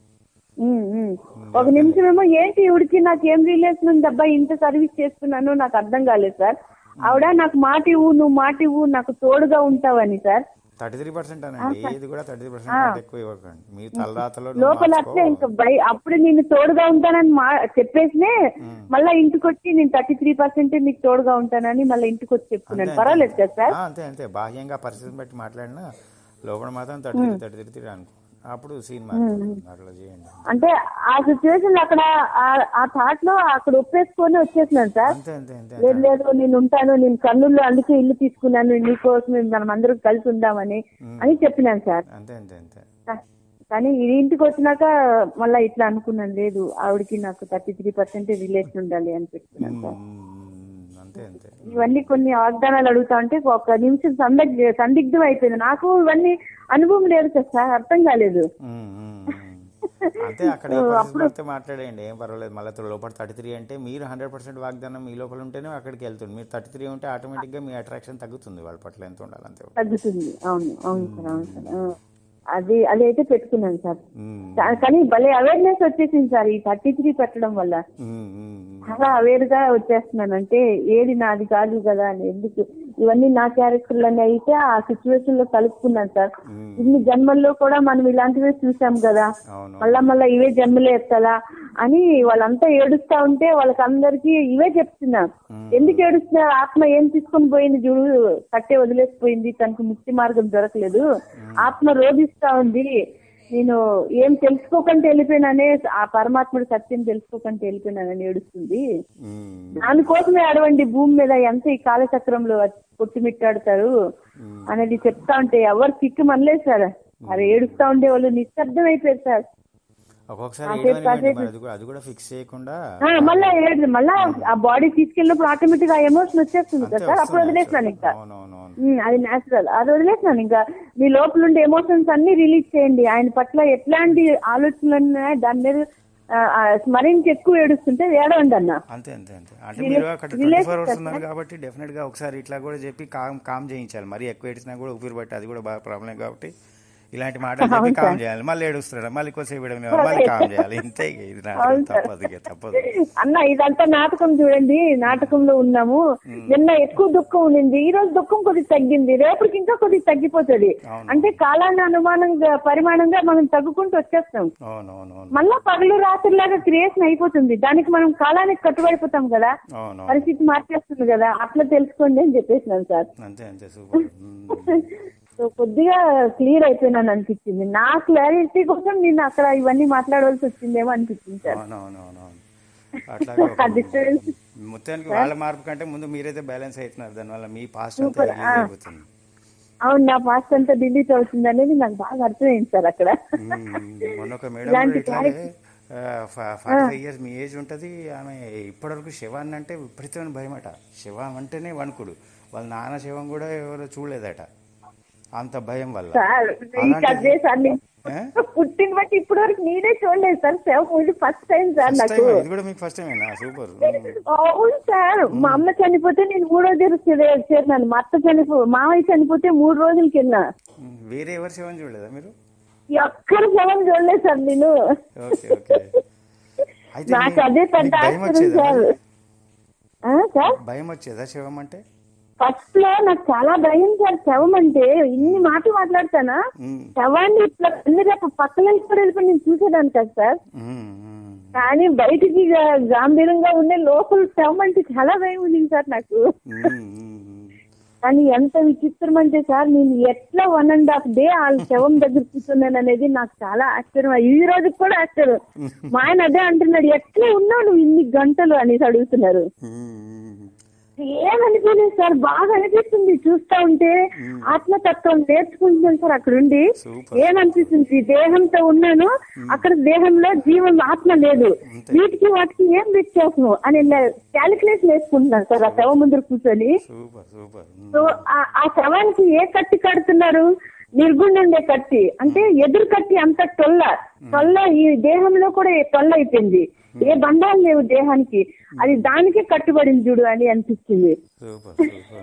ఉమ్, ఉమ్. ఒక నిమిషం ఏమో ఏంటి ఇవిడికి నాకు ఏం రిలేషన్ ఉంది అబ్బా ఇంత సర్వీస్ చేస్తున్నాను నాకు అర్థం కాలేదు సార్ ఆవిడ నాకు మాట ఇవ్వు నువ్వు మాట ఇవ్వు నాకు తోడుగా ఉంటావని సార్ థర్టీ త్రీ పర్సెంట్ అనండి ఇది కూడా థర్టీ త్రీ పర్సెంట్ కంటే ఎక్కువ ఇవ్వకండి మీ తలరాతలో నువ్వు లోపల మార్చుకో. అట్లే ఇంకా బయ అప్పుడు నేను తోడుగా ఉంటానని మా చెప్పేసినే మళ్ళా ఇంటికి వచ్చి నేను థర్టీ త్రీ పర్సెంట్ నీకు తోడుగా ఉంటానని మళ్ళీ ఇంటికి వచ్చి చెప్తున్నాను అంతే, పర్వాలేదు కదా సార్ ఆ, అంతే అంతే బాహ్యంగా పరిస్థితిని బట్టి మాట్లాడినా లోపల మాత్రం thirty three thirty three three అనుకో అప్పుడు సీన్ మారుతుంది అట్లా చేయండి అంటే ఆ సిచ్యువేషన్ అక్కడ ఆ- ఆ థాట్ లో అక్కడ ఒప్పేసుకొని వచ్చేసినాను సార్ అంతే అంతే అంతే లేదు లేదు నేను ఉంటాను నేను కర్నూలులో అందుకే ఇల్లు తీసుకున్నాను నీకోసం మనం అందరం కలిసి ఉందామని అని చెప్పినాను సార్ అంతే అంతే అంతే కా- కానీ ఈ ఇంటికి వచ్చినాక మళ్ళీ ఇట్లా అనుకున్నాను లేదు ఆవిడకి నాకు థర్టీ త్రీ పర్సెంట్ రిలేషన్ ఉండాలి అని పెట్టుకున్నాను సార్ మ్మ్, అంతే అంతే ఇవన్నీ కొన్ని వాగ్దానాలు అడుగుతా ఉంటే ఒక నిమిషం సందిగ్ధ సందిగ్ధం అయిపోయింది నాకు ఇవన్నీ అనుభవం లేదు కదా సార్ అర్థం కాలేదు మ్మ్, మ్మ్, మ్మ్. అంతే అక్కడ ఏ పరిస్థితి పడితే మాట్లాడేయండి ఏం పర్వాలేదు మళ్ళీ లోపల థర్టీ త్రీ అంటే మీరు హండ్రెడ్ పర్సెంట్ వాగ్దానం మీ లోపల ఉంటేనే అక్కడికి వెళ్తుంది మీరు థర్టీ త్రీ ఉంటే ఆటోమేటిక్గా మీ అట్రాక్షన్ తగ్గుతుంది వాళ్ళ పట్ల ఎంత ఉండాలి అంతే తగ్గుతుంది అవును అవును సార్ అవును సార్ ఆ. అది అది అయితే పెట్టుకున్నాను సార్ ఉమ్, కా- కానీ భలే అవేర్నెస్ వచ్చేసింది సార్ ఈ థర్టీ త్రీ పెట్టడం వల్ల ఉమ్, ఉమ్, చాలా అవేర్ గా వచ్చేస్తున్నాను అంటే ఏది నాది కాదు కదా అని ఎందుకు ఇవన్నీ నా క్యారెక్టర్లన్నీ అయితే ఆ సిచ్యువేషన్ లో కలుపుకున్నాను సార్ ఉమ్, ఇన్ని జన్మల్లో కూడా మనం ఇలాంటివే చూసాం కదా అవును మళ్ళా మళ్ళా ఇవే జన్మలే ఎత్తాలా అని వాళ్ళంతా ఏడుస్తా ఉంటే వాళ్ళకందరికి ఇవే చెప్తున్నా ఎందుకు ఏడుస్తున్నారు ఆత్మ ఏం తీసుకొని పోయింది చూడు కట్టే వదిలేసిపోయింది తనకు ముక్తి మార్గం దొరకలేదు ఆత్మ రోధిస్తా ఉంది నేను ఏం తెలుసుకోకుండా వెళ్ళిపోయినానే ఆ పరమాత్ముడు సత్యం తెలుసుకోకుండా వెళ్ళిపోయినానని ఏడుస్తుంది ఉమ్, దానికోసమే అడవండి భూమి మీద ఎంత ఈ కాలచక్రంలో కొట్టుమిట్టాడతారు అనేది చెప్తా ఉంటే ఎవరు సిక్కు మనలేదు సార్ అరే ఏడుస్తా ఉండే వాళ్ళు నిశ్శబ్దం అయిపోయారు సార్ ఒక్కొక్కసారి కాసేపు ఏడవనివ్వండి, కాసేపు. మరి అది కూడా అది కూడా ఫిక్స్ చేయకుండా ఆ, మళ్ళా ఏడు మళ్ళా ఆ బాడీ తీసుకెళ్ళినప్పుడు ఆటోమేటిక్ గా ఎమోషన్ వచ్చేస్తుంది అంతే కదా సార్ అప్పుడు వస్తుంది, వదిలేసినాను ఇంకా అవునవునవును ఉమ్, అది నేచురల్ అది వదిలేసినాను ఇంకా మీ లోపల ఉండే ఎమోషన్స్ అన్ని రిలీజ్ చేయండి ఆయన పట్ల ఎట్లాంటి ఆలోచనలు ఉన్నాయో దాని మీద ఆ, ఆ, స్మరించి ఎక్కువ ఏడుస్తుంటే ఏడవండి అన్న అంతే అంతే అంతే అంటే మీరు అక్కడ ట్వంటీ ఫోర్ అవర్స్ ఉన్నారు కాబట్టి డెఫినెట్ గా ఒకసారి ఇట్లా కూడా చెప్పి కామ్ కామ్ చేయించాలి మరి ఎక్కువ ఏడిచినా కూడా ఊపిరి పట్టి అది కూడా బాగా ప్రాబ్లం కాబట్టి ఇలాంటి మాటలు చెప్పి కామ్ చేయాలి మళ్ళీ ఏడుస్తున్నాడు మళ్ళీ కొద్దిసేపు ఏడవని మళ్ళీ కామ్ చేయాలి ఇంతే ఇక ఇది నాటకం తప్పదు ఇక తప్పదు అన్న ఇదంతా నాటకం చూడండి నాటకంలో ఉన్నాము నిన్న ఎక్కువ దుఃఖం ఉండింది ఈ రోజు దుఃఖం కొద్దిగా తగ్గింది రేపటికి ఇంకా కొద్దిగా తగ్గిపోతుంది అవును. అంటే కాలాన్ని అనుమానంగా పరిమాణంగా మనం తగ్గుకుంటూ వచ్చేస్తాం అవునవునవును మళ్ళా పగలు రాత్రిలాగా క్రియేషన్ అయిపోతుంది దానికి మనం కాలానికి కట్టుబడిపోతాం కదా అవును పరిస్థితి మార్చేస్తుంది కదా అట్లా తెలుసుకోండి అని చెప్పేసినాను సార్ అంతే అంతే సూపర్ ఉమ్. సో కొద్దిగా క్లియర్ అయిపోయినాను అనిపించింది నా క్లారిటీ కోసం నేను అక్కడ ఇవన్నీ మాట్లాడవలసి వచ్చిందేమో అనిపించింది సార్ అవునవునవునవును అట్లాగే ఒక- ఆ డిస్టర్బెన్స్ మొత్తానికి వాళ్ళ మార్పు కంటే ముందు మీరైతే బ్యాలెన్స్ అవుతున్నారు దానివల్ల మీ పాస్ట్ అంతా Super, రిలీజ్ ఆ. అయిపోతుంది అవును నా పాస్ట్ అంతా డిలీట్ అవుతుంది అనేది నాకు బాగా అర్థమైంది సార్ అక్కడ ఉమ్, మొన్న ఒక మేడం ఇలాంటి కూడా ఇట్లాగే ఫార్టీ ఫైవ్ ఇయర్స్ మీ ఏజ్ ఉంటుంది ఆమె ఇప్పటివరకు శవాన్ని అంటే విపరీతమైన భయమట శవం అంటేనే వణుకుడు వాళ్ళ నాన్న శవం కూడా ఎవరో చూడలేదట అంత భయం వల్ల సార్ ఈ అలాంటిది- కథే సార్ నేను ఏ? పుట్టిన బట్టి ఇప్పటి వరకు నేనే చూడలేదు సార్ సేవ ఇది ఫస్ట్ టైం సార్ First నాకు time, ఇది కూడా మీకు ఫస్ట్ టైమేనా సూపర్ అవును సార్ మా అమ్మ చనిపోతే నేను మూడో రోజు చేరినాను మా అత్త చనిపో మావయ్య చనిపోతే మూడు రోజులకి వెళ్ళినా వేరే ఎవరి శవం చూడలేదా మీరు ఎక్కడి శవం చూడలేదు సార్ నేను ఓకే ఓకే అయితే నాకు మీ- అదే పెద్ద మీకు భయం ఆశ్చర్యం వచ్చేదా సార్ మరి? ఆ, సార్ భయం వచ్చేదా శవం అంటే ఫస్ట్ లో నాకు చాలా భయం సార్ శవం అంటే ఇన్ని మాటలు మాట్లాడతానా ఉమ్, శవాన్ని ఇట్లా అన్ని రేపు పక్కన కూడా వెళ్ళిపోయి నేను చూసేదాన్ని కదా సార్ ఉమ్, ఉమ్. కానీ బయటికి గా- గాంభీర్యంగా ఉండే లోపల శవం అంటే చాలా భయం ఉంది సార్ నాకు ఉమ్, ఉమ్, ఉమ్. కానీ ఎంత విచిత్రం అంటే సార్ నేను ఎట్లా వన్ అండ్ హాఫ్ డే ఆ శవం దగ్గర కూర్చున్నాను అనేది నాకు చాలా ఆశ్చర్యం ఈ రోజు కూడా ఆశ్చర్యం మా ఆయన అదే అంటున్నాడు ఎట్లా ఉన్నావు నువ్వు ఇన్ని గంటలు అనేసి అడుగుతున్నారు ఉమ్, ఉమ్. ఏమనిపించలేదు సార్ బాగా అనిపిస్తుంది చూస్తా ఉంటే ఆత్మతత్వం నేర్చుకుంటున్నాను సార్ అక్కడ ఉండి సూపర్. ఏమనిపిస్తుంది దేహంతో ఉన్నాను అక్కడ దేహంలో జీవం ఆత్మ లేదు అంతే. వీటికి వాటికి ఏం వ్యత్యాసం అని క్యాలిక్యులేషన్ వేసుకుంటున్నాను సార్ ఆ శవ ముందర కూర్చొని సూపర్ సూపర్ ఉమ్. సో ఆ- ఆ శవానికి ఏ కత్తి కడుతున్నారు నిర్గుణండే కత్తి అంటే ఎదురు కత్తి అంత టొల్ల టొల్ల ఈ దేహంలో కూడా టొల్ల అయిపోయింది ఏ బంధాలు లేవు దేహానికి అది దానికే కట్టుబడింది చూడు అని అనిపించింది సూపర్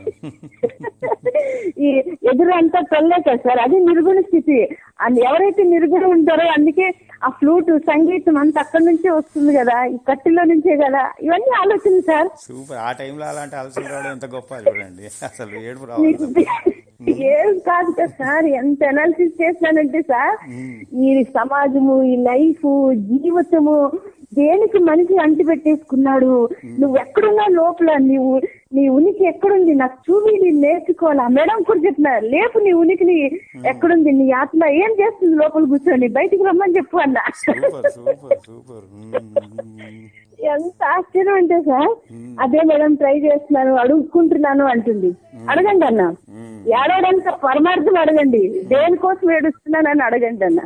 సూపర్ ఈ ఎదురు అంతా టొల్లే కదా సార్ అది నిర్గుణ స్థితి అది ఎవరైతే నిర్గుణ ఉంటారో అందుకే ఆ ఫ్లూట్ సంగీతం అంతా అక్కడి నుంచే వస్తుంది కదా ఈ కత్తిలో నుంచే కదా ఇవన్నీ ఆలోచన సార్ సూపర్ ఆ టైంలో అలాంటి ఆలోచన రావడం ఎంత గొప్ప చూడండి అసలు ఏడుపు రావాలి ఏం కాదు కదా సార్ ఎంత అనాలిసిస్ చేసినానంటే సార్ ఈ సమాజము ఈ లైఫ్ జీవితము దేనికి మనిషి అంటి పెట్టేసుకున్నాడు నువ్వు ఎక్కడున్నా లోపల నీవు నీ ఉనికి ఎక్కడుంది నాకు చూపి నేను నేర్చుకోవాలా మేడం కూడా చెప్పినారు లేపు నీ ఉనికిని ఎక్కడుంది నీ ఆత్మ ఏం చేస్తుంది లోపల కూర్చొని బయటికి రమ్మని చెప్పు అన్న సూపర్ సూపర్ సూపర్ ఎంత ఆశ్చర్యం అంటే సార్ అదే మేడం ట్రై చేస్తున్నాను అడుగుకుంటున్నాను అంటుంది అడగండి అన్న ఏడవడానికి పరమార్థం అడగండి దేనికోసం ఏడుస్తున్నానని అడగండి అన్న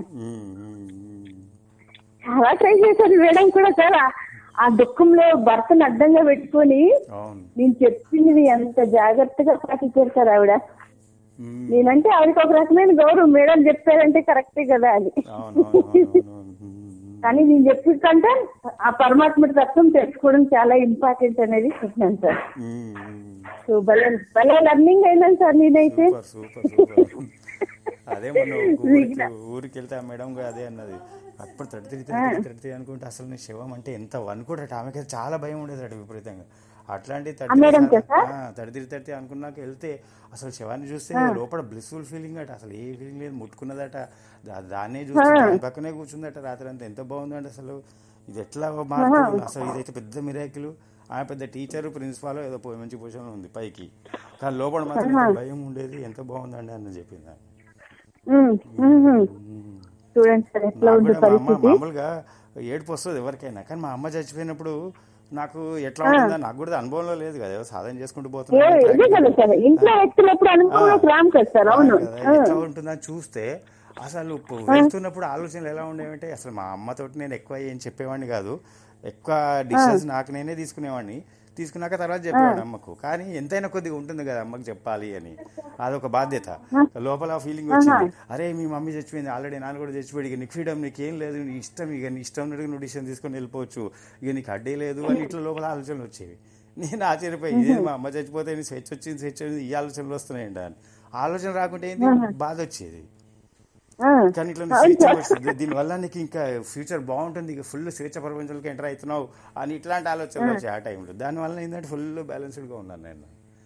చాలా ట్రై చేశారు మేడం కూడా సార్ ఆ- ఆ దుఃఖంలో భర్తను అడ్డంగా పెట్టుకొని అవును నేను చెప్పింది ఎంత జాగ్రత్తగా పాటించారు సార్ ఆవిడ ఉమ్. నేనంటే ఆవిడకి ఒక రకమైన గౌరవం మేడం చెప్పారంటే కరెక్టే కదా అని అవును అవును, అవును, అవును. ఉమ్. కానీ నేను చెప్పి కంటే ఆ పరమాత్మ తత్వం తెలుసుకోవడం చాలా ఇంపార్టెంట్ అనేది చెప్పినాను సార్ ఉమ్, ఉమ్. సో భలే భలే లర్నింగ్ అయినాను సార్ నేనైతే సూపర్ సూపర్ సూపర్ అదే మొన్న ఒక ఊరికి ఊరికి వెళ్తే ఆ మేడం కూడా అదే అన్నది అప్పుడు తడితిరి తడితిరి తడితిరి అనుకుంటే అసలు నీ శవం అంటే ఎంత అనుకోడట ఆమెకి చాలా భయం ఉండేదట విపరీతంగా అట్లాంటి మేడంకా సార్? తడితిరి తడితి అనుకున్నాక వెళ్తే అసలు శవాన్ని చూస్తే లోపల బ్లిస్ఫుల్ ఫీలింగ్ అట అసలు ఏ ఫీలింగ్ లేదు ముట్టుకున్నదట దా- దాన్నే చూస్తే దాని పక్కనే కూర్చుందట రాత్రి అంతా ఎంత బాగుందంటే అసలు ఇది ఎట్లా మార్పు అసలు ఇదైతే పెద్ద మిరాకిల్ ఆమె పెద్ద టీచర్ ప్రిన్సిపాల్ ఏదో పోయి మంచి పొజిషన్ ఉంది పైకి కానీ లోపల మాత్రం ఎంత భయం ఉండేది ఎంత బాగుందండి అని చెప్పింది ఆమె. ఉమ్, ఉమ్, ఉమ్. చూడండి సార్ ఎట్లా నాకు ఉంది కూడా మా అమ్మ పరిస్థితి మామూలుగా ఏడుపు వస్తుంది ఎవరికైనా కానీ మా అమ్మ చచ్చిపోయినప్పుడు నాకు ఎట్లా ఉంటుందో నాకు కూడా అనుభవంలో లేదు కదా ఏదో సాధన చేసుకుంటూ ఏ పోతున్నా ఇదే కదా సార్ ఇంట్లో వ్యక్తులు ఎప్పుడు అనుభవంలోకి రాము కదా సార్ అవును కదా, ఎట్లా ఉంటుందని చూస్తే అసలు పు- వెళ్తున్నప్పుడు ఆలోచనలు ఎలా ఉండేవంటే అసలు మా అమ్మతోటి నేను ఎక్కువ ఏం చెప్పేవాడిని కాదు ఎక్కువ డిషెస్ నాకు నేనే తీసుకునేవాడిని తీసుకున్నాక తర్వాత చెప్పేవాడిని అమ్మకు కానీ ఎంతైనా కొద్దిగా ఉంటుంది కదా అమ్మకి చెప్పాలి అని అదొక బాధ్యత లోపల ఫీలింగ్ వచ్చింది అరే మీ మమ్మీ చచ్చిపోయింది ఆల్రెడీ నాన్న కూడా చచ్చిపోయాడు ఇక నీకు ఫ్రీడమ్ నీకు ఏం లేదు నీ ఇష్టం ఇక నీ ఇష్టం ఉన్నట్టుగా నువ్వు డిసిషన్ తీసుకొని వెళ్ళిపోవచ్చు ఇక నీకు అడ్డే లేదు అని ఇట్లా లోపల ఆలోచనలు వచ్చేవి నేను ఆశ్చర్యపోయి ఇదే మా అమ్మ చచ్చిపోతే నీ స్వేచ్ఛ వచ్చింది స్వేచ్ఛ వచ్చింది ఈ ఆలోచనలు వస్తున్నాయంట అని ఆలోచన రాకుంటే ఏంది బాధ వచ్చేది ఆ, కానీ ఇట్లా నీకు స్వేచ్ఛ వస్తుంది దీనివల్ల నీకు ఇంకా ఫ్యూచర్ బాగుంటుంది ఇక ఫుల్ స్వేచ్ఛ ప్రపంచంలోకి ఎంటర్ అవుతున్నావు అని ఇట్లాంటి ఆలోచనలు వచ్చాయి ఆ టైంలో దానివల్ల ఏంటంటే ఫుల్ బ్యాలెన్స్డ్గా ఉన్నాను నేను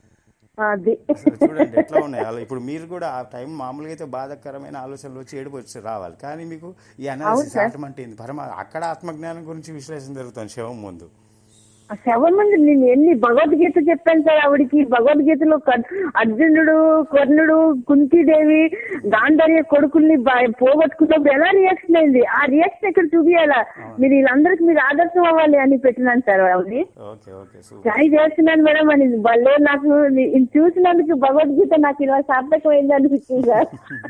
అది అసలు చూడండి ఎట్లా ఉన్నాయి అలా ఇప్పుడు మీరు కూడా ఆ టైం మామూలుగా అయితే బాధాకరమైన ఆలోచనలు వచ్చి ఏడుపు వచ్చి రావాలి కానీ మీకు ఈ అనాలిసిస్ ఆటమంటే ఏంది పరమ అక్కడ ఆత్మజ్ఞానం గురించి విశ్లేషణ జరుగుతుంది శవం ముందు ఆ శవం ముందు నేను ఎన్ని భగవద్గీత చెప్పాను సార్ ఆవిడికి భగవద్గీతలో కర్- అర్జునుడు కర్ణుడు కుంతీదేవి గాంధర్య కొడుకుల్ని బా- పోగొట్టుకున్నప్పుడు ఎలా రియాక్షన్ అయింది ఆ రియాక్షన్ ఇక్కడ చూపించాలా మీరు వీళ్ళందరికి మీరు ఆదర్శం అవ్వాలి అని పెట్టినాను సార్ ఆవిడ ఓకే ఓకే సూపర్ ట్రై చేస్తున్నాను మేడం అని భలే నాకు ఇది చూసినందుకు భగవద్గీత నాకు ఇలా సార్థకమైంది అనిపించింది సార్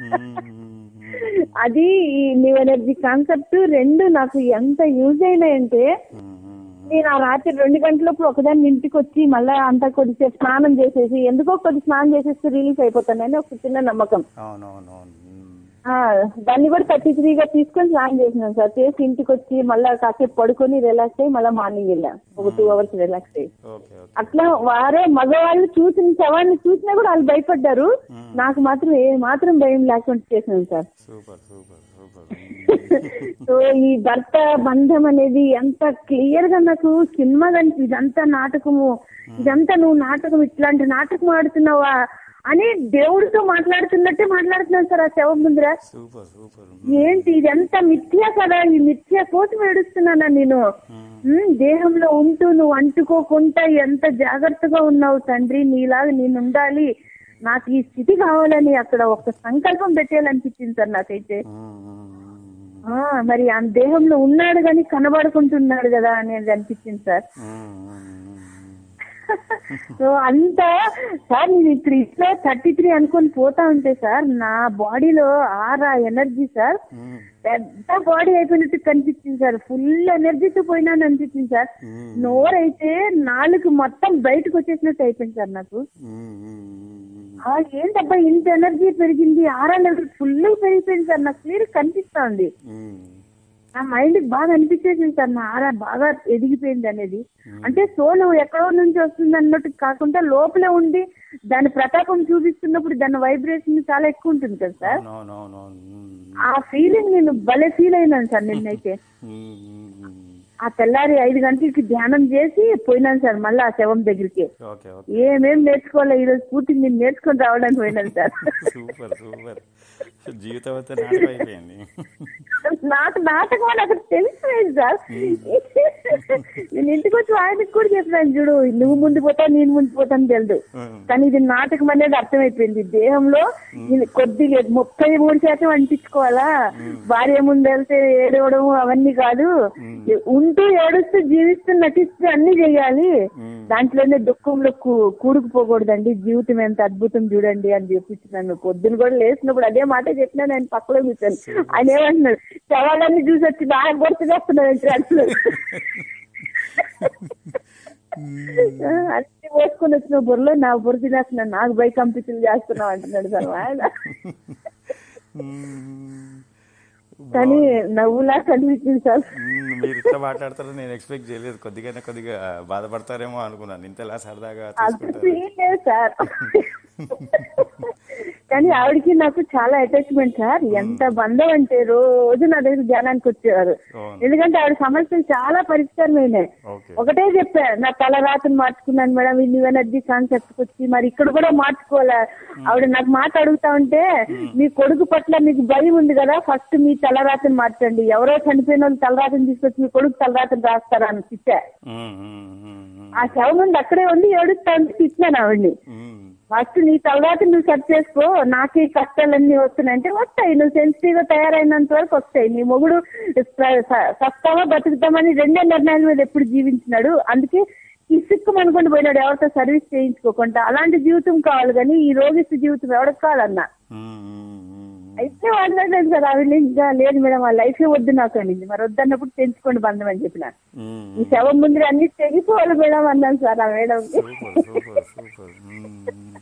అది ఈ న్యూ ఎనర్జీ కాన్సెప్ట్ రెండు నాకు ఎంత యూజ్ అయినాయంటే నేను ఆ రాత్రి రెండు గంటలప్పుడు ఒకదాన్ని ఇంటికి వచ్చి మళ్ళీ అంతా కొద్దిసేపు స్నానం చేసేసి ఎందుకో కొద్ది స్నానం చేసేస్తే రిలీఫ్ అయిపోతానని ఒక చిన్న నమ్మకం అవునవునవును ఆ, దాన్ని కూడా థర్టీ త్రీగా తీసుకొని స్నానం చేసినాను సార్ చేసి ఇంటికి వచ్చి మళ్ళీ కాసేపు పడుకొని రిలాక్స్ అయ్యి మళ్ళీ మార్నింగ్ వెళ్ళాం ఒక టూ అవర్స్ రిలాక్స్ అయ్యి ఓకే ఓకే అట్లా వారే మగవాళ్ళు చూసిన శవాన్ని చూసినా కూడా వాళ్ళు భయపడ్డారు నాకు మాత్రం ఏ మాత్రం భయం లేకుండా చేసినాను sir super super super so ఈ భర్త బంధం అనేది ఎంత క్లియర్ గా నాకు సినిమా కనిపి ఇదంతా నాటకము ఇదంతా నువ్వు నాటకం ఇట్లాంటి నాటకం ఆడుతున్నావా అని దేవుడితో మాట్లాడుతున్నట్టే మాట్లాడుతున్నాను సార్ ఆ శవం ముందర సూపర్ సూపర్ ఏంటి ఇదంతా మిథ్యా కదా ఈ మిథ్యా కోసం ఏడుస్తున్నానా నేను ఉమ్, దేహంలో ఉంటూ నువ్వు అంటుకోకుండా ఎంత జాగ్రత్తగా ఉన్నావు తండ్రి నీలాగా నేను ఉండాలి నాకు ఈ స్థితి కావాలని అక్కడ ఒక సంకల్పం పెట్టేయాలనిపించింది సార్ నాకైతే ఆ మరి ఆ దేహంలో ఉన్నాడు కానీ కనబడుకుంటున్నాడు కదా అనేది అనిపించింది సార్ సో అంతా సార్ నేను త్రీ లో థర్టీ త్రీ అనుకొని పోతా ఉంటే సార్ నా బాడీలో ఆరా ఎనర్జీ సార్ పెద్ద బాడీ అయిపోయినట్టు కనిపించింది సార్ ఫుల్ ఎనర్జీతో పోయినాను అనిపించింది సార్ నోరైతే నాలుగు మొత్తం బయటకు వచ్చేసినట్టు అయిపోయింది సార్ నాకు ఆ ఏంటబ్బా ఇంత ఎనర్జీ పెరిగింది ఆరా లెవెల్ ఫుల్ పెరిగిపోయింది సార్ నాకు క్లియర్ కనిపిస్తా ఉంది నా మైండ్ బాగా అనిపించేసింది సార్ నా ఆరా బాగా ఎదిగిపోయింది అనేది అంటే సోలు ఎక్కడో నుంచి వస్తుంది అన్నట్టు కాకుండా లోపలే ఉండి దాని ప్రతాపం చూపిస్తున్నప్పుడు దాని వైబ్రేషన్ చాలా ఎక్కువ ఉంటుంది కదా సార్ అవునవునవును ఆ ఫీలింగ్ నేను భలే ఫీల్ అయినాను సార్ నిన్నైతే ఆ తెల్లారి ఐదు గంటలకి ధ్యానం చేసి పోయినాను సార్ మళ్ళీ ఆ శవం దగ్గరికి ఓకే ఓకే ఏమేం నేర్చుకోవాలి ఈ రోజు పూర్తి నేను నేర్చుకొని రావడానికి పోయినాను సార్ సూపర్ సూపర్ జీవితం అంతా నాటకం అయిపోయింది నాకు నాటకం అని అక్కడ తెలిసిపోయింది సార్ నేను ఇంటికి వచ్చి ఆయనకి కూడా చెప్పాను చూడు నువ్వు ముందు పోతా నేను ముందు పోతాను తెలియదు కానీ ఇది నాటకం అనేది అర్థమైపోయింది దేహంలో ఇది కొద్దిగా ముప్పై మూడు శాతం అనిపించుకోవాలా భార్య ముందు వెళ్తే ఏడవడం అవన్నీ కాదు ఉంటూ ఏడుస్తూ జీవిస్తూ నటిస్తూ అన్ని చేయాలి దాంట్లోనే దుఃఖంలో కూ- కూడుకుపోకూడదండి జీవితం ఎంత అద్భుతం చూడండి అని చెప్పించినాను పొద్దున కూడా లేచినప్పుడు అదే మాట చెప్పినా నేను పక్కలో కూర్చొని ఆయన ఏమంటున్నాడు శవాలన్నీ చూసి వచ్చి బాగా గుర్తు చేస్తున్నాడు అసలు అన్ని పోసుకొని వచ్చిన బుర్రలో నా బుర్ర తినేస్తున్నాను నాకు బై కంపితులు చేస్తున్నావు అంటున్నాడు సార్ ఆయన కానీ నవ్వులా కనిపించింది సార్ మ్మ్, మీరు ఇట్లా మాట్లాడతారని నేను ఎక్స్పెక్ట్ చేయలేదు కొద్దిగానే కొద్దిగా బాధపడతారేమో అనుకున్నాను ఇంతలా సరదాగా అంత తీసుకుంటారు సీన్ లేదు సార్ కానీ ఆవిడకి నాకు చాలా అటాచ్మెంట్ సార్ ఎంత బంధం అంటే రోజు నా దగ్గర ధ్యానానికి వచ్చేవారు అవును. ఎందుకంటే ఆవిడ సమస్యలు చాలా పరిష్కారమైనాయి ఓకే ఒకటే చెప్పా నా తల రాతను మార్చుకున్నాను మేడం ఈ న్యూ ఎనర్జీ కాన్సెప్ట్ వచ్చి మరి ఇక్కడ కూడా మార్చుకోవాలా ఆవిడ నాకు మాట అడుగుతా ఉంటే మీ కొడుకు పట్ల మీకు భయం ఉంది కదా ఫస్ట్ మీ తలరాతను మార్చండి ఎవరో చనిపోయిన వాళ్ళు తలరాతను తీసుకొచ్చి మీ కొడుకు తలరాతను రాస్తారా అని తిట్టా మ్మ్, మ్మ్, మ్మ్, మ్మ్, ఆ శవం నుండి అక్కడే ఉండి ఏడుస్తా ఉంటే తిట్టినాను ఆవిడ్ని మ్మ్. ఫస్ట్ నీ తర్వాత నువ్వు సెట్ చేసుకో నాకే ఈ కష్టాలన్నీ వస్తున్నాయి అంటే వస్తాయి నువ్వు సెన్సిటివ్ గా తయారైనంత వరకు వస్తాయి నీ మొగుడు స- స- సస్తావా బతుకుతామని రెండే నిర్ణయాల మీద ఎప్పుడు జీవించినాడు అందుకే ఈ సిక్కు అనుకుంటూ పోయినాడు ఎవరితో సర్వీస్ చేయించుకోకుండా అలాంటి జీవితం కావాలి కానీ ఈ రోగిస్తు జీవితం ఎవరికి కావాలన్నా మ్మ్, మ్మ్, మ్మ్. అయితే మాట్లాడలేదు సార్ ఆవిడ ఇంకా లేదు మేడం ఆ లైఫే వద్దు నాకు అనింది మరి వద్దన్నప్పుడు తెంచుకోండి బంధం అని చెప్పిన మ్మ్. ఈ శవం ముందు అన్ని తెగిపోవాలి మేడం అన్నాను సార్ ఆ మేడం సూపర్ సూపర్ సూపర్ మ్మ్.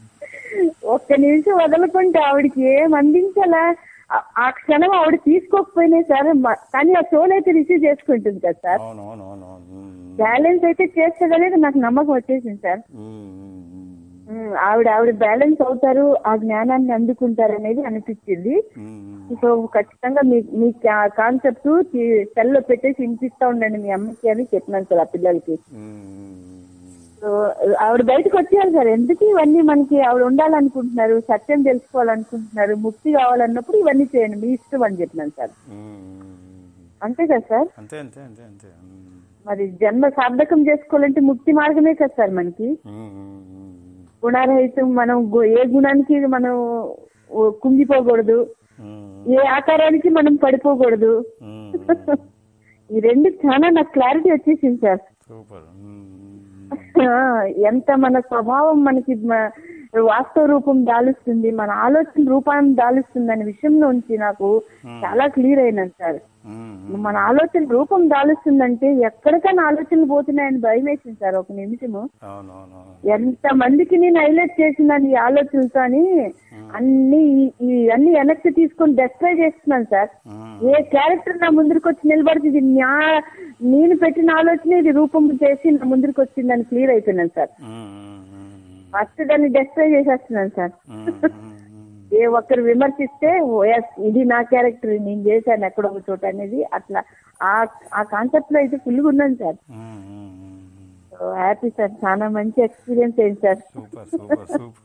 ఒక్క నిమిషం వదలకుంటే ఆవిడకి ఏం అందించాలా ఆ- ఆ క్షణం ఆవిడ తీసుకోకపోయినా సరే మ- కానీ ఆ సోల్ అయితే రిసీవ్ చేసుకుంటుంది కదా సార్ అవును అవును అవును అవును మ్మ్. బ్యాలెన్స్ అయితే చేస్తుందనేది నాకు నమ్మకం వచ్చేసింది సార్ మ్మ్, మ్మ్, మ్మ్. ఉమ్, ఆవిడ ఆవిడ బ్యాలెన్స్ అవుతారు ఆ జ్ఞానాన్ని అందుకుంటారు అనేది అనిపించింది మ్మ్. సో ఖచ్చితంగా మీ మీ కాన్సెప్ట్ సెల్లో పెట్టేసి వినిపిస్తా ఉండండి మీ అమ్మకి అని చెప్పినాను సార్ ఆ పిల్లలకి మ్మ్. సో ఆవిడ బయటకు వచ్చారు సార్ ఎందుకు ఇవన్నీ మనకి ఆవిడ ఉండాలనుకుంటున్నారు సత్యం తెలుసుకోవాలనుకుంటున్నారు ముక్తి కావాలన్నప్పుడు ఇవన్నీ చేయండి మీ ఇష్టం అని చెప్పినాను సార్ మ్మ్. అంతే కదా సార్ అంతే అంతే అంతే అంతే మ్మ్. మరి జన్మ సార్థకం చేసుకోవాలంటే ముక్తి మార్గమే కదా సార్ మనకి మ్మ్, మ్మ్, మ్మ్. గుణారహితం మనం గు- ఏ గుణానికి మనం ఓ- కుంగిపోకూడదు మ్మ్. ఏ ఆకారానికి మనం పడిపోకూడదు మ్మ్. ఈ రెండు చాలా నాకు క్లారిటీ వచ్చేసింది సార్ సూపర్ మ్మ్. ఆ, ఎంత మన స్వభావం మనకి మ- వాస్తవ రూపం దాలుస్తుంది మన ఆలోచన రూపాన్ని దాలుస్తుంది అనే విషయంలో ఉంచి నాకు చాలా క్లియర్ అయినాను సార్ మ్మ్. మన ఆలోచన రూపం దాలుస్తుందంటే ఎక్కడికైనా ఆలోచనలు పోతున్నాయని భయం వేసింది సార్ ఒక నిమిషము అవును అవును అవును ఎంత మందికి నేను హైలైట్ చేసినాను ఈ ఆలోచనలతో అని అన్ని ఈ- ఈ అన్ని వెనక్కి తీసుకొని డెస్ట్రాయ్ చేస్తున్నాను సార్ మ్మ్. ఏ క్యారెక్టర్ నా ముందరికి వచ్చి నిలబడితే ఇది న్యా నేను పెట్టిన ఆలోచన ఇది రూపం చేసి నా ముందరికి వచ్చిందని క్లియర్ అయిపోయినాను సార్ మ్మ్, మ్మ్, మ్మ్. ఫస్ట్ దాన్ని డెస్ట్రాయ్ చేసేస్తున్నాను సార్ మ్మ్, మ్మ్, మ్మ్. ఏ ఒక్కరు విమర్శిస్తే ఓ ఎస్ ఇది నా క్యారెక్టర్ నేను చేశాను ఎక్కడో ఒక చోట అనేది అట్లా ఆ ఆ కాన్సెప్ట్ లో అయితే ఫుల్గా ఉన్నాను సార్ మ్మ్, మ్మ్, మ్మ్. సో హ్యాపీ సార్ చాలా మంచి ఎక్స్పీరియన్స్ అయింది సార్ సూపర్ సూపర్ సూపర్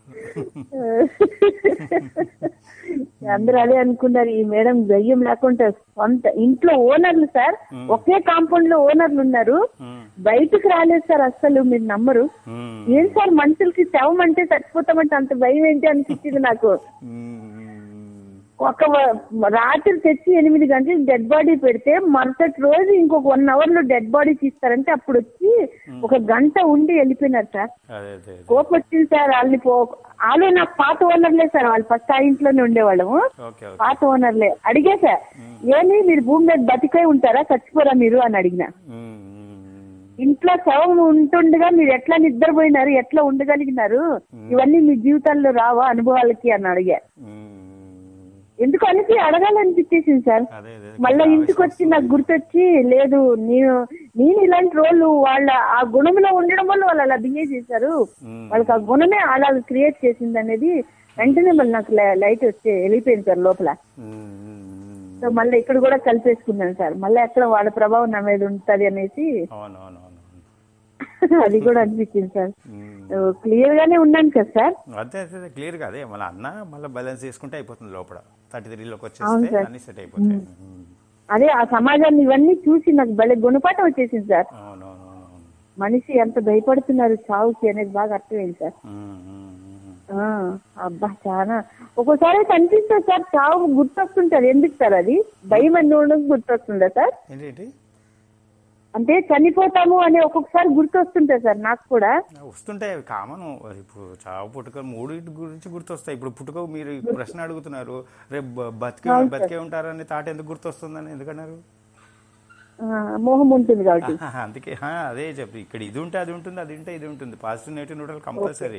అందరూ అదే అనుకున్నారు ఈ మేడం దయ్యం లేకుండా సొంత ఇంట్లో ఓనర్లు సార్ ఒకే కాంపౌండ్ లో ఓనర్లు ఉన్నారు మ్మ్, బయటకు రాలేదు సార్ అస్సలు మీరు నమ్మరు మ్మ్, ఏం సార్ మనుషులకి శవం అంటే చచ్చిపోతామంటే అంత భయం ఏంటి అనిపించింది నాకు మ్మ్, మ్మ్. ఒక వ- రాత్రి తెచ్చి ఎనిమిది గంటలకు డెడ్ బాడీ పెడితే మరుసటి రోజు ఇంకొక వన్ అవర్ లో డెడ్ బాడీ తీస్తారంటే అప్పుడు వచ్చి ఒక గంట ఉండి వెళ్ళిపోయినారు సార్ అదే అదే అదే. కోపం వచ్చింది సార్ వాళ్ళని పో వాళ్ళు నాకు పాత ఓనర్లే సార్ వాళ్ళు ఫస్ట్ ఆ ఇంట్లోనే ఉండేవాళ్ళము ఓకే ఓకే పాత ఓనర్లే అడిగా సార్ ఏమి మీరు భూమి మీద బతికే ఉంటారా చచ్చిపోరా మీరు అని అడిగిన మ్మ్, మ్మ్, మ్మ్. ఇంట్లో శవం ఉంటుండగా మీరు ఎట్లా నిద్రపోయినారు ఎట్లా ఉండగలిగినారు ఇవన్నీ మీ జీవితాల్లో రావా అనుభవాలకి అని అడిగా మ్మ్. ఎందుకు అనేసి అడగాలనిపించేసింది సార్ అదే అదే మళ్ళా ఇంటికి వచ్చి నాకు గుర్తొచ్చి లేదు నేను నేను ఇలాంటి రోళ్ళు వాళ్ళ ఆ గుణంలో ఉండడం వల్ల వాళ్ళు అలా బిహేవ్ చేశారు మ్మ్. వాళ్ళకి ఆ గుణమే అలా క్రియేట్ చేసింది అనేది వెంటనే మళ్ళీ నాకు లైట్ వచ్చి వెళ్ళిపోయింది సార్ లోపల మ్మ్, మ్మ్. సో మళ్ళీ ఇక్కడ కూడా కలిపేసుకున్నాను సార్ మళ్ళీ ఎక్కడ వాళ్ళ ప్రభావం నా మీద ఉంటది అనేసి అవును అవును అవును అది కూడా అనిపించింది సార్ మ్మ్. క్లియర్ గానే ఉన్నాను కదా సార్ అదే అదే అదే క్లియర్ గా అదే మళ్ళీ అన్న మళ్ళీ బ్యాలెన్స్ చేసుకుంటే అయిపోతుంది లోపల థర్టీ త్రీలోకి అవును వచ్చేస్తే సార్. అన్ని సెట్ అయిపోతాయి మ్మ్. అదే ఆ సమాజాన్ని ఇవన్నీ చూసి నాకు భలే గుణపాఠం వచ్చేసింది సార్ అవును అవును అవును అవును. మనిషి ఎంత భయపడుతున్నారు చావుకి అనేది బాగా అర్థమైంది సార్ మ్మ్, మ్మ్, మ్మ్. ఆ, అబ్బా చాలా ఒక్కోసారి అయితే అనిపిస్తుంది సార్ చావు గుర్తొస్తుంటది ఎందుకు సార్ అది భయం అని ఉండడం గుర్తొస్తుందా సార్ ఏంటి ఏంటి అంటే చనిపోతాము అని ఒక్కొక్కసారి గుర్తొస్తుంటది సార్ నాకు కూడా వస్తుంటాయి అవి కామన్ ఇప్పుడు చావు పుట్టుక మూడు గురించి గుర్తొస్తాయి ఇప్పుడు పుట్టుక మీరు ఈ ప్రశ్న అడుగుతున్నారు రేపు బ- బతికే బతికే ఉంటారని తాట ఎందుకు గుర్తొస్తుందని ఎందుకన్నారు ఆ, మోహం ఉంటుంది కాబట్టి ఆహా, అందుకే ఆ, అదే చెప్పి ఇక్కడ ఇది ఉంటే అది ఉంటుంది అది ఉంటే ఇది ఉంటుంది పాజిటివ్ నెగిటివ్ న్యూట్రల్ కంపల్సరీ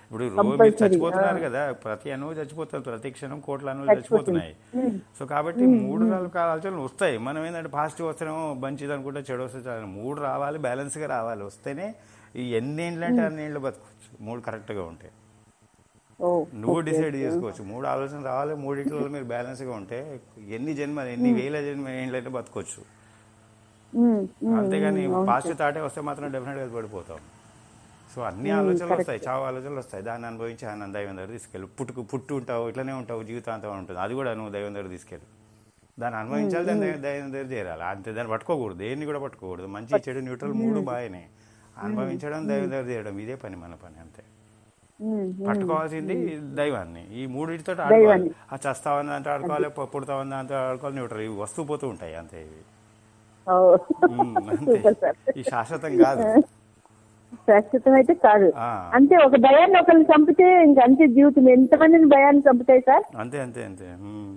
ఇప్పుడు రోజు మీరు Compulsory, చచ్చిపోతున్నారు కదా ప్రతి అణువు చచ్చిపోతుంది ప్రతి క్షణం కోట్ల అణువులు చచ్చిపోతున్నాయి సో కాబట్టి మూడు రకాల ఆలోచనలు వస్తాయి మనం ఏంటంటే పాజిటివ్ వస్తేనేమో మంచిది అనుకుంటే చెడు వస్తే చాలు. మూడు రావాలి బ్యాలెన్స్ గా రావాలి వస్తేనే ఈ ఎన్ని ఏండ్లు అంటే అన్ని ఏండ్లు బతకొచ్చు మూడు కరెక్ట్ గా ఉంటాయి ఓ నువ్వు డిసైడ్ చేసుకోవచ్చు మూడు ఆలోచన రావాలి మూడింటిలో మీరు బ్యాలెన్స్ గా ఉంటే ఎన్ని జన్మ ఎన్ని వేల జన్మ ఏండ్లైతే బతకొచ్చు ఉమ్, ఉమ్, అంతేగాని ఉమ్, పాజిటివ్ థాటే వస్తే మాత్రం డెఫినెట్ గా పడిపోతాం సో అన్ని ఆలోచనలు వస్తాయి చావు ఆలోచనలు వస్తాయి దాన్ని అనుభవించి ఆయన దైవం దగ్గర తీసుకెళ్ళి పుట్టుకు పుట్టు ఉంటావు ఇట్లనే ఉంటావు జీవితాంతం ఉంటుంది అది కూడా నువ్వు దైవం దగ్గర తీసుకెళ్ళి దాన్ని అనుభవించాలి దాన్ని దైవం- దైవం దగ్గర చేరాలి అంతే దాన్ని పట్టుకోకూడదు దేన్ని కూడా పట్టుకోకూడదు మంచి చెడు న్యూట్రల్ మూడు బాగానే అనుభవించడం దైవం దగ్గర చేయడం ఇదే పని మన పని అంతే ఉమ్, ఉమ్. పట్టుకోవాల్సింది దైవాన్ని ఈ మూడింటితో ఆడుకోవాలి ఆ చస్తావని దాంతో ఆడుకోవాలి పుడతావని దాంతో ఆడుకోవాలి న్యూట్రల్ ఇవి వస్తూ పోతూ ఉంటాయి అంతే ఇవి ఓ ఉమ్, అంతే సూపర్ సార్ ఈ శాశ్వతం కాదు శాశ్వతం అయితే కాదు ఆ, అంతే ఒక భయాన్ని ఒకరిని చంపితే ఇంక అంతే జీవితం ఎంతమందిని భయాన్ని చంపుతాయి సార్ అంతే అంతే అంతే ఉమ్.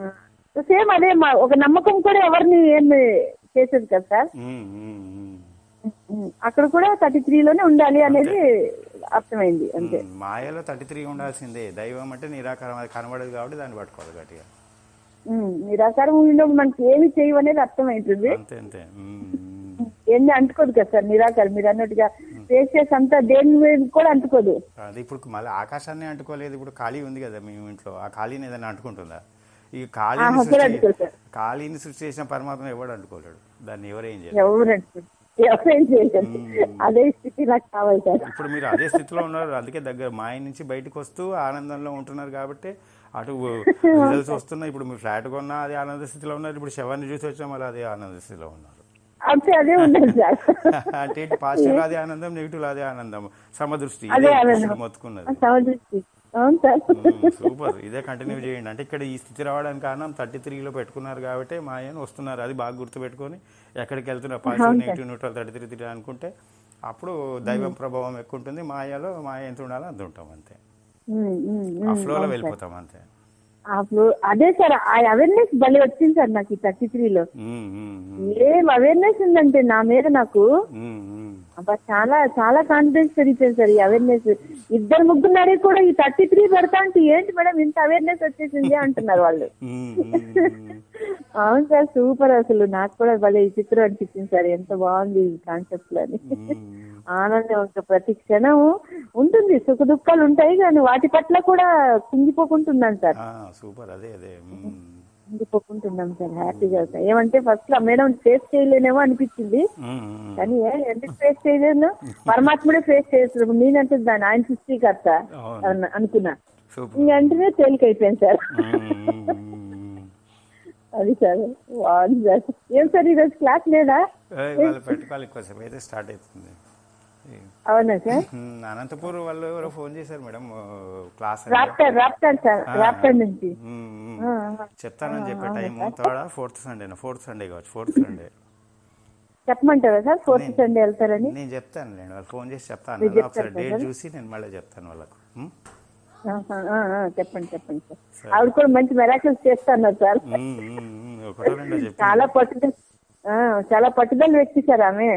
సేమ్ అదే మా ఒక నమ్మకం కూడా ఎవరిని ఏం చేసేది కదా సార్ ఉమ్, ఉమ్, ఉమ్. ఉమ్, అక్కడ కూడా థర్టీ త్రీ లోనే ఉండాలి అనేది అర్థమైంది అంతే ఉమ్, మాయలో థర్టీ త్రీ ఉండాల్సిందే దైవం అంటే నిరాకారం అది కనబడదు కాబట్టి దాన్ని పట్టుకోవాలి గట్టిగా ఉమ్, నిరాకారం ఉన్నప్పుడు మనకి ఏమి చేయవు అనేది అర్థమవుతుంది అంతే అంతే ఉమ్, ఉమ్. ఎన్ని అంటుకోదు కదా సార్ నిరాకారం మీరు అన్నట్టుగా ఫేస్ చేసి అంతా దేని మీద కూడా అంటుకోదు అది ఇప్పుడు మళ్ళీ ఆకాశాన్ని అంటుకోలేదు ఇప్పుడు ఖాళీ ఉంది కదా మీ ఇంట్లో ఆ ఖాళీని ఏదైనా అంటుకుంటుందా ఈ ఖాళీని ఆహా, కూడా అంటుకోదు సృష్టి సార్. ఖాళీని సృష్టి చేసిన పరమాత్మ ఎవడు అంటుకోలేడు దాన్ని ఎవరేం చేయలేదు ఎవరు అంటుకోదు ఎవరేం చేయలేదు అదే స్థితి నాకు కావాలి సార్ ఇప్పుడు మీరు అదే స్థితిలో ఉన్నారు అందుకే దగ్గర మాయ నుంచి బయటకు వస్తూ ఆనందంలో ఉంటున్నారు కాబట్టి అటు రిజల్ట్స్ వస్తున్నాయి ఇప్పుడు మీరు ఫ్లాట్ కొన్నా అదే ఆనంద స్థితిలో ఉన్నారు ఇప్పుడు శవాన్ని చూసి వచ్చా మళ్ళీ అదే ఆనంద స్థితిలో ఉన్నారు అంతే అదే ఉండాలి సార్ అంటే పాజిటివ్ అదే ఆనందం నెగిటివ్ అదే ఆనందం సమదృష్టి అదే ఇదే ఆనందం. కృష్ణుడు మొత్తుకున్నది సమదృష్టి అవును సార్ ఉమ్, సూపర్ ఇదే కంటిన్యూ చేయండి అంటే ఇక్కడ ఈ స్థితి రావడానికి కారణం థర్టీ త్రీలో పెట్టుకున్నారు కాబట్టి మాయను వస్తున్నారు అది బాగా గుర్తు పెట్టుకొని ఎక్కడికి వెళ్తున్నారు positive negative neutral thirty three three అనుకుంటే అప్పుడు దైవం ప్రభావం ఎక్కువ ఉంటుంది మాయలో మాయ ఎంత ఉండాలో అంత ఉంటాం అంతే ఉమ్, ఉమ్, ఆ ఉమ్, ఫ్లోలో అవును సార్. వెళ్ళిపోతాం అంతే అప్పుడు అదే సార్ ఆ అవేర్నెస్ భలే వచ్చింది సార్ నాకు ఈ థర్టీ త్రీలో ఉమ్, ఉమ్, ఉమ్, ఏం అవేర్నెస్ ఉందంటే నా మీద నాకు ఉమ్, ఉమ్. అబ్బా చాలా చాలా కాన్ఫిడెన్స్ పెరిగిపోయింది సార్ ఈ అవేర్నెస్ ఇద్దరు ముగ్గురు అడిగి కూడా ఈ థర్టీ త్రీ పెడతా అంటే ఏంటి మేడం ఇంత అవేర్నెస్ వచ్చేసింది అంటున్నారు వాళ్ళు ఉమ్, ఉమ్, ఉమ్. అవును సార్ సూపర్ అసలు నాకు కూడా భలే ఈ చిత్రం అనిపించింది సార్ ఎంత బాగుంది ఈ కాన్సెప్ట్ అని ఉమ్. ఆనందం ఒక ప్రతి క్షణం ఉంటుంది సుఖ దుఃఖాలు ఉంటాయి కానీ వాటి పట్ల కూడా కుంగిపోకుంటున్నాను సార్ ఆ, సూపర్ అదే అదే ఉమ్. కుంగిపోకుంటున్నాం సార్ హ్యాపీగా సార్ ఏమంటే ఫస్ట్ లో మేడం ఫేస్ చేయలేనేమో అనిపించింది ఉమ్, ఉమ్. కానీ ఏ ఎందుకు ఫేస్ చేయలేను పరమాత్ముడే ఫేస్ చేస్తున్నాడు నేనంటే దాని ఆయన సృష్టికర్త అవును. అన్న- అనుకున్నా సూపర్ ఇంక వెంటనే తేలికైపోయింది సార్ ఉమ్, ఉమ్, ఉమ్. అది సార్ బాగుంది సార్ ఏం సార్ ఈరోజు క్లాస్ లేదా ఏయ్, వాళ్ళు పెట్టుకోవాలి ఎక్కువసేపు అయితే స్టార్ట్ అవుతుంది అవునా సార్ ఉమ్, అనంతపూర్ వాళ్ళు ఎవరో ఫోన్ చేశారు మేడం ఓ, క్లాస్ అని. రాప్టర్ రాప్టర్ సార్ ఆ, రాప్టర్ నుంచి ఉమ్, ఉమ్. ఆ, ఆ. చెప్తానని చెప్పే టైం థర్డ్ ఫోర్త్ సండేనా ఫోర్త్ సండే కావచ్చు ఫోర్త్ సండే చెప్పమంటారా సార్ ఫోర్త్ సండే వెళ్తారని నేను చెప్తాను నేను వాళ్ళు ఫోన్ చేసి చెప్తాను మీరు ఒకసారి చెప్తారా డేట్ సార్? చూసి నేను మళ్ళీ చెప్తాను వాళ్ళకు ఉమ్? ఆహా, ఆ, ఆ, చెప్పండి చెప్పండి సార్ సరే. ఆవిడ కూడా మంచి మెరాకిల్స్ చేస్తున్నారు సార్ ఉమ్, ఉమ్, ఉమ్. ఒకటో రెండో చెప్పి చాలా పట్టుదల ఆ, చాలా పట్టుదల వ్యక్తి సార్ ఆమె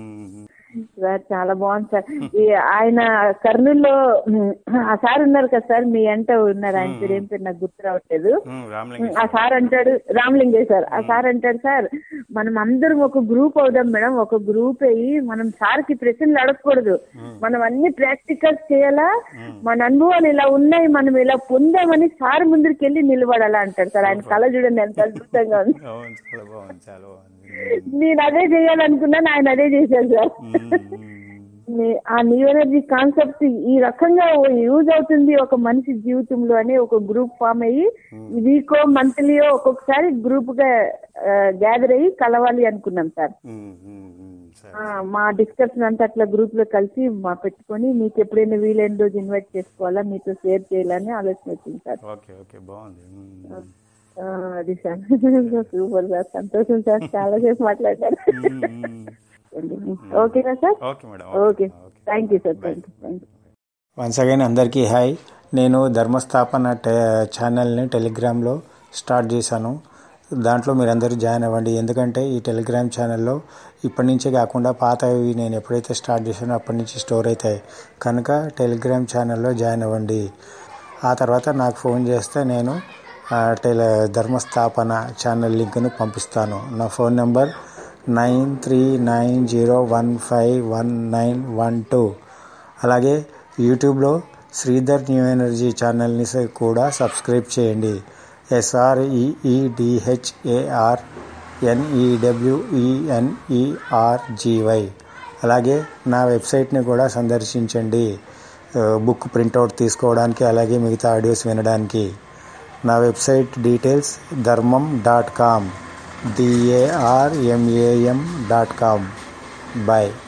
సార్ చాలా బాగుంది సార్ ఈ ఆయన కర్నూలులో ఉమ్, ఆ సార్ ఉన్నారు కదా సార్ మీ అంట ఉన్నారు ఆయన పేరు ఏం పేరు నాకు గుర్తు రావట్లేదు రామలింగ ఆ సార్ అంటాడు రామలింగయ్య సార్ ఆ సార్ అంటాడు సార్ మనం అందరం ఒక గ్రూప్ అవుదాం మేడం ఒక గ్రూప్ అయ్యి మనం సార్ కి ప్రశ్నలు అడగకూడదు మనం అన్ని ప్రాక్టికల్స్ చేయాలా మన అనుభవాలు ఇలా ఉన్నాయి మనం ఇలా పొందామని సార్ ముందుకు వెళ్ళి నిలబడాలా అంటాడు సార్ ఆయన కళ చూడండి ఎంత అద్భుతంగా ఉంది అవును చాలా బాగుంది చాలా బాగుంది నేను అదే చేయాలనుకున్నాను ఆయన అదే చేశారు సార్ ఉమ్, ఉమ్, నీ- ఆ న్యూ ఎనర్జీ కాన్సెప్ట్ ఈ రకంగా యూజ్ అవుతుంది ఒక మనిషి జీవితంలో అని ఒక గ్రూప్ ఫామ్ అయ్యి వీకో మంత్లీయో ఒక్కొక్కసారి గ్రూప్ గా గ్యాదర్ అయ్యి కలవాలి అనుకున్నాం సార్ ఉమ్, ఉమ్, ఉమ్, సరే ఆ, మా డిస్కషన్ అంతా అట్లా గ్రూప్ లో కలిసి మా పెట్టుకొని మీకు ఎప్పుడైనా వీలైన రోజు ఇన్వైట్ చేసుకోవాలా మీతో షేర్ చేయాలని ఆలోచన వచ్చింది సార్ ఓకే ఓకే బాగుంది ఉమ్, ఆ, అది సార్ సూపర్ సార్ సంతోషం సార్ చాలా సేపు మాట్లాడారు ఉమ్, ఉమ్. ఓకేనా sir okay madam okay thank you sir thank you thank you once again అందరికీ హాయ్ నేను ధర్మస్థాపన టె ఛానల్ని టెలిగ్రామ్లో స్టార్ట్ చేశాను దాంట్లో మీరందరూ జాయిన్ అవ్వండి ఎందుకంటే ఈ టెలిగ్రామ్ ఛానల్లో ఇప్పటి నుంచే కాకుండా పాతవి నేను ఎప్పుడైతే స్టార్ట్ చేశానో అప్పటి నుంచి స్టోర్ అవుతాయి కనుక టెలిగ్రామ్ ఛానల్లో జాయిన్ అవ్వండి ఆ తర్వాత నాకు ఫోన్ చేస్తే నేను ఆ, టెల ధర్మస్థాపన ఛానల్ లింక్ను పంపిస్తాను నా phone number nine three nine zero one five one nine one two అలాగే యూట్యూబ్లో శ్రీధర్ న్యూ ఎనర్జీ ఛానల్ని స- కూడా సబ్స్క్రైబ్ చేయండి ఎస్ఆర్ఈఈడిహెచ్ఏఆర్ ఎన్ఈడబ్ల్యూఈఎన్ఈఆర్జీవై అలాగే నా వెబ్సైట్ని కూడా సందర్శించండి ఆ, బుక్ ప్రింట్అవుట్ తీసుకోవడానికి అలాగే మిగతా ఆడియోస్ వినడానికి నా website details Dharmam dot com D A R M A M dot com bye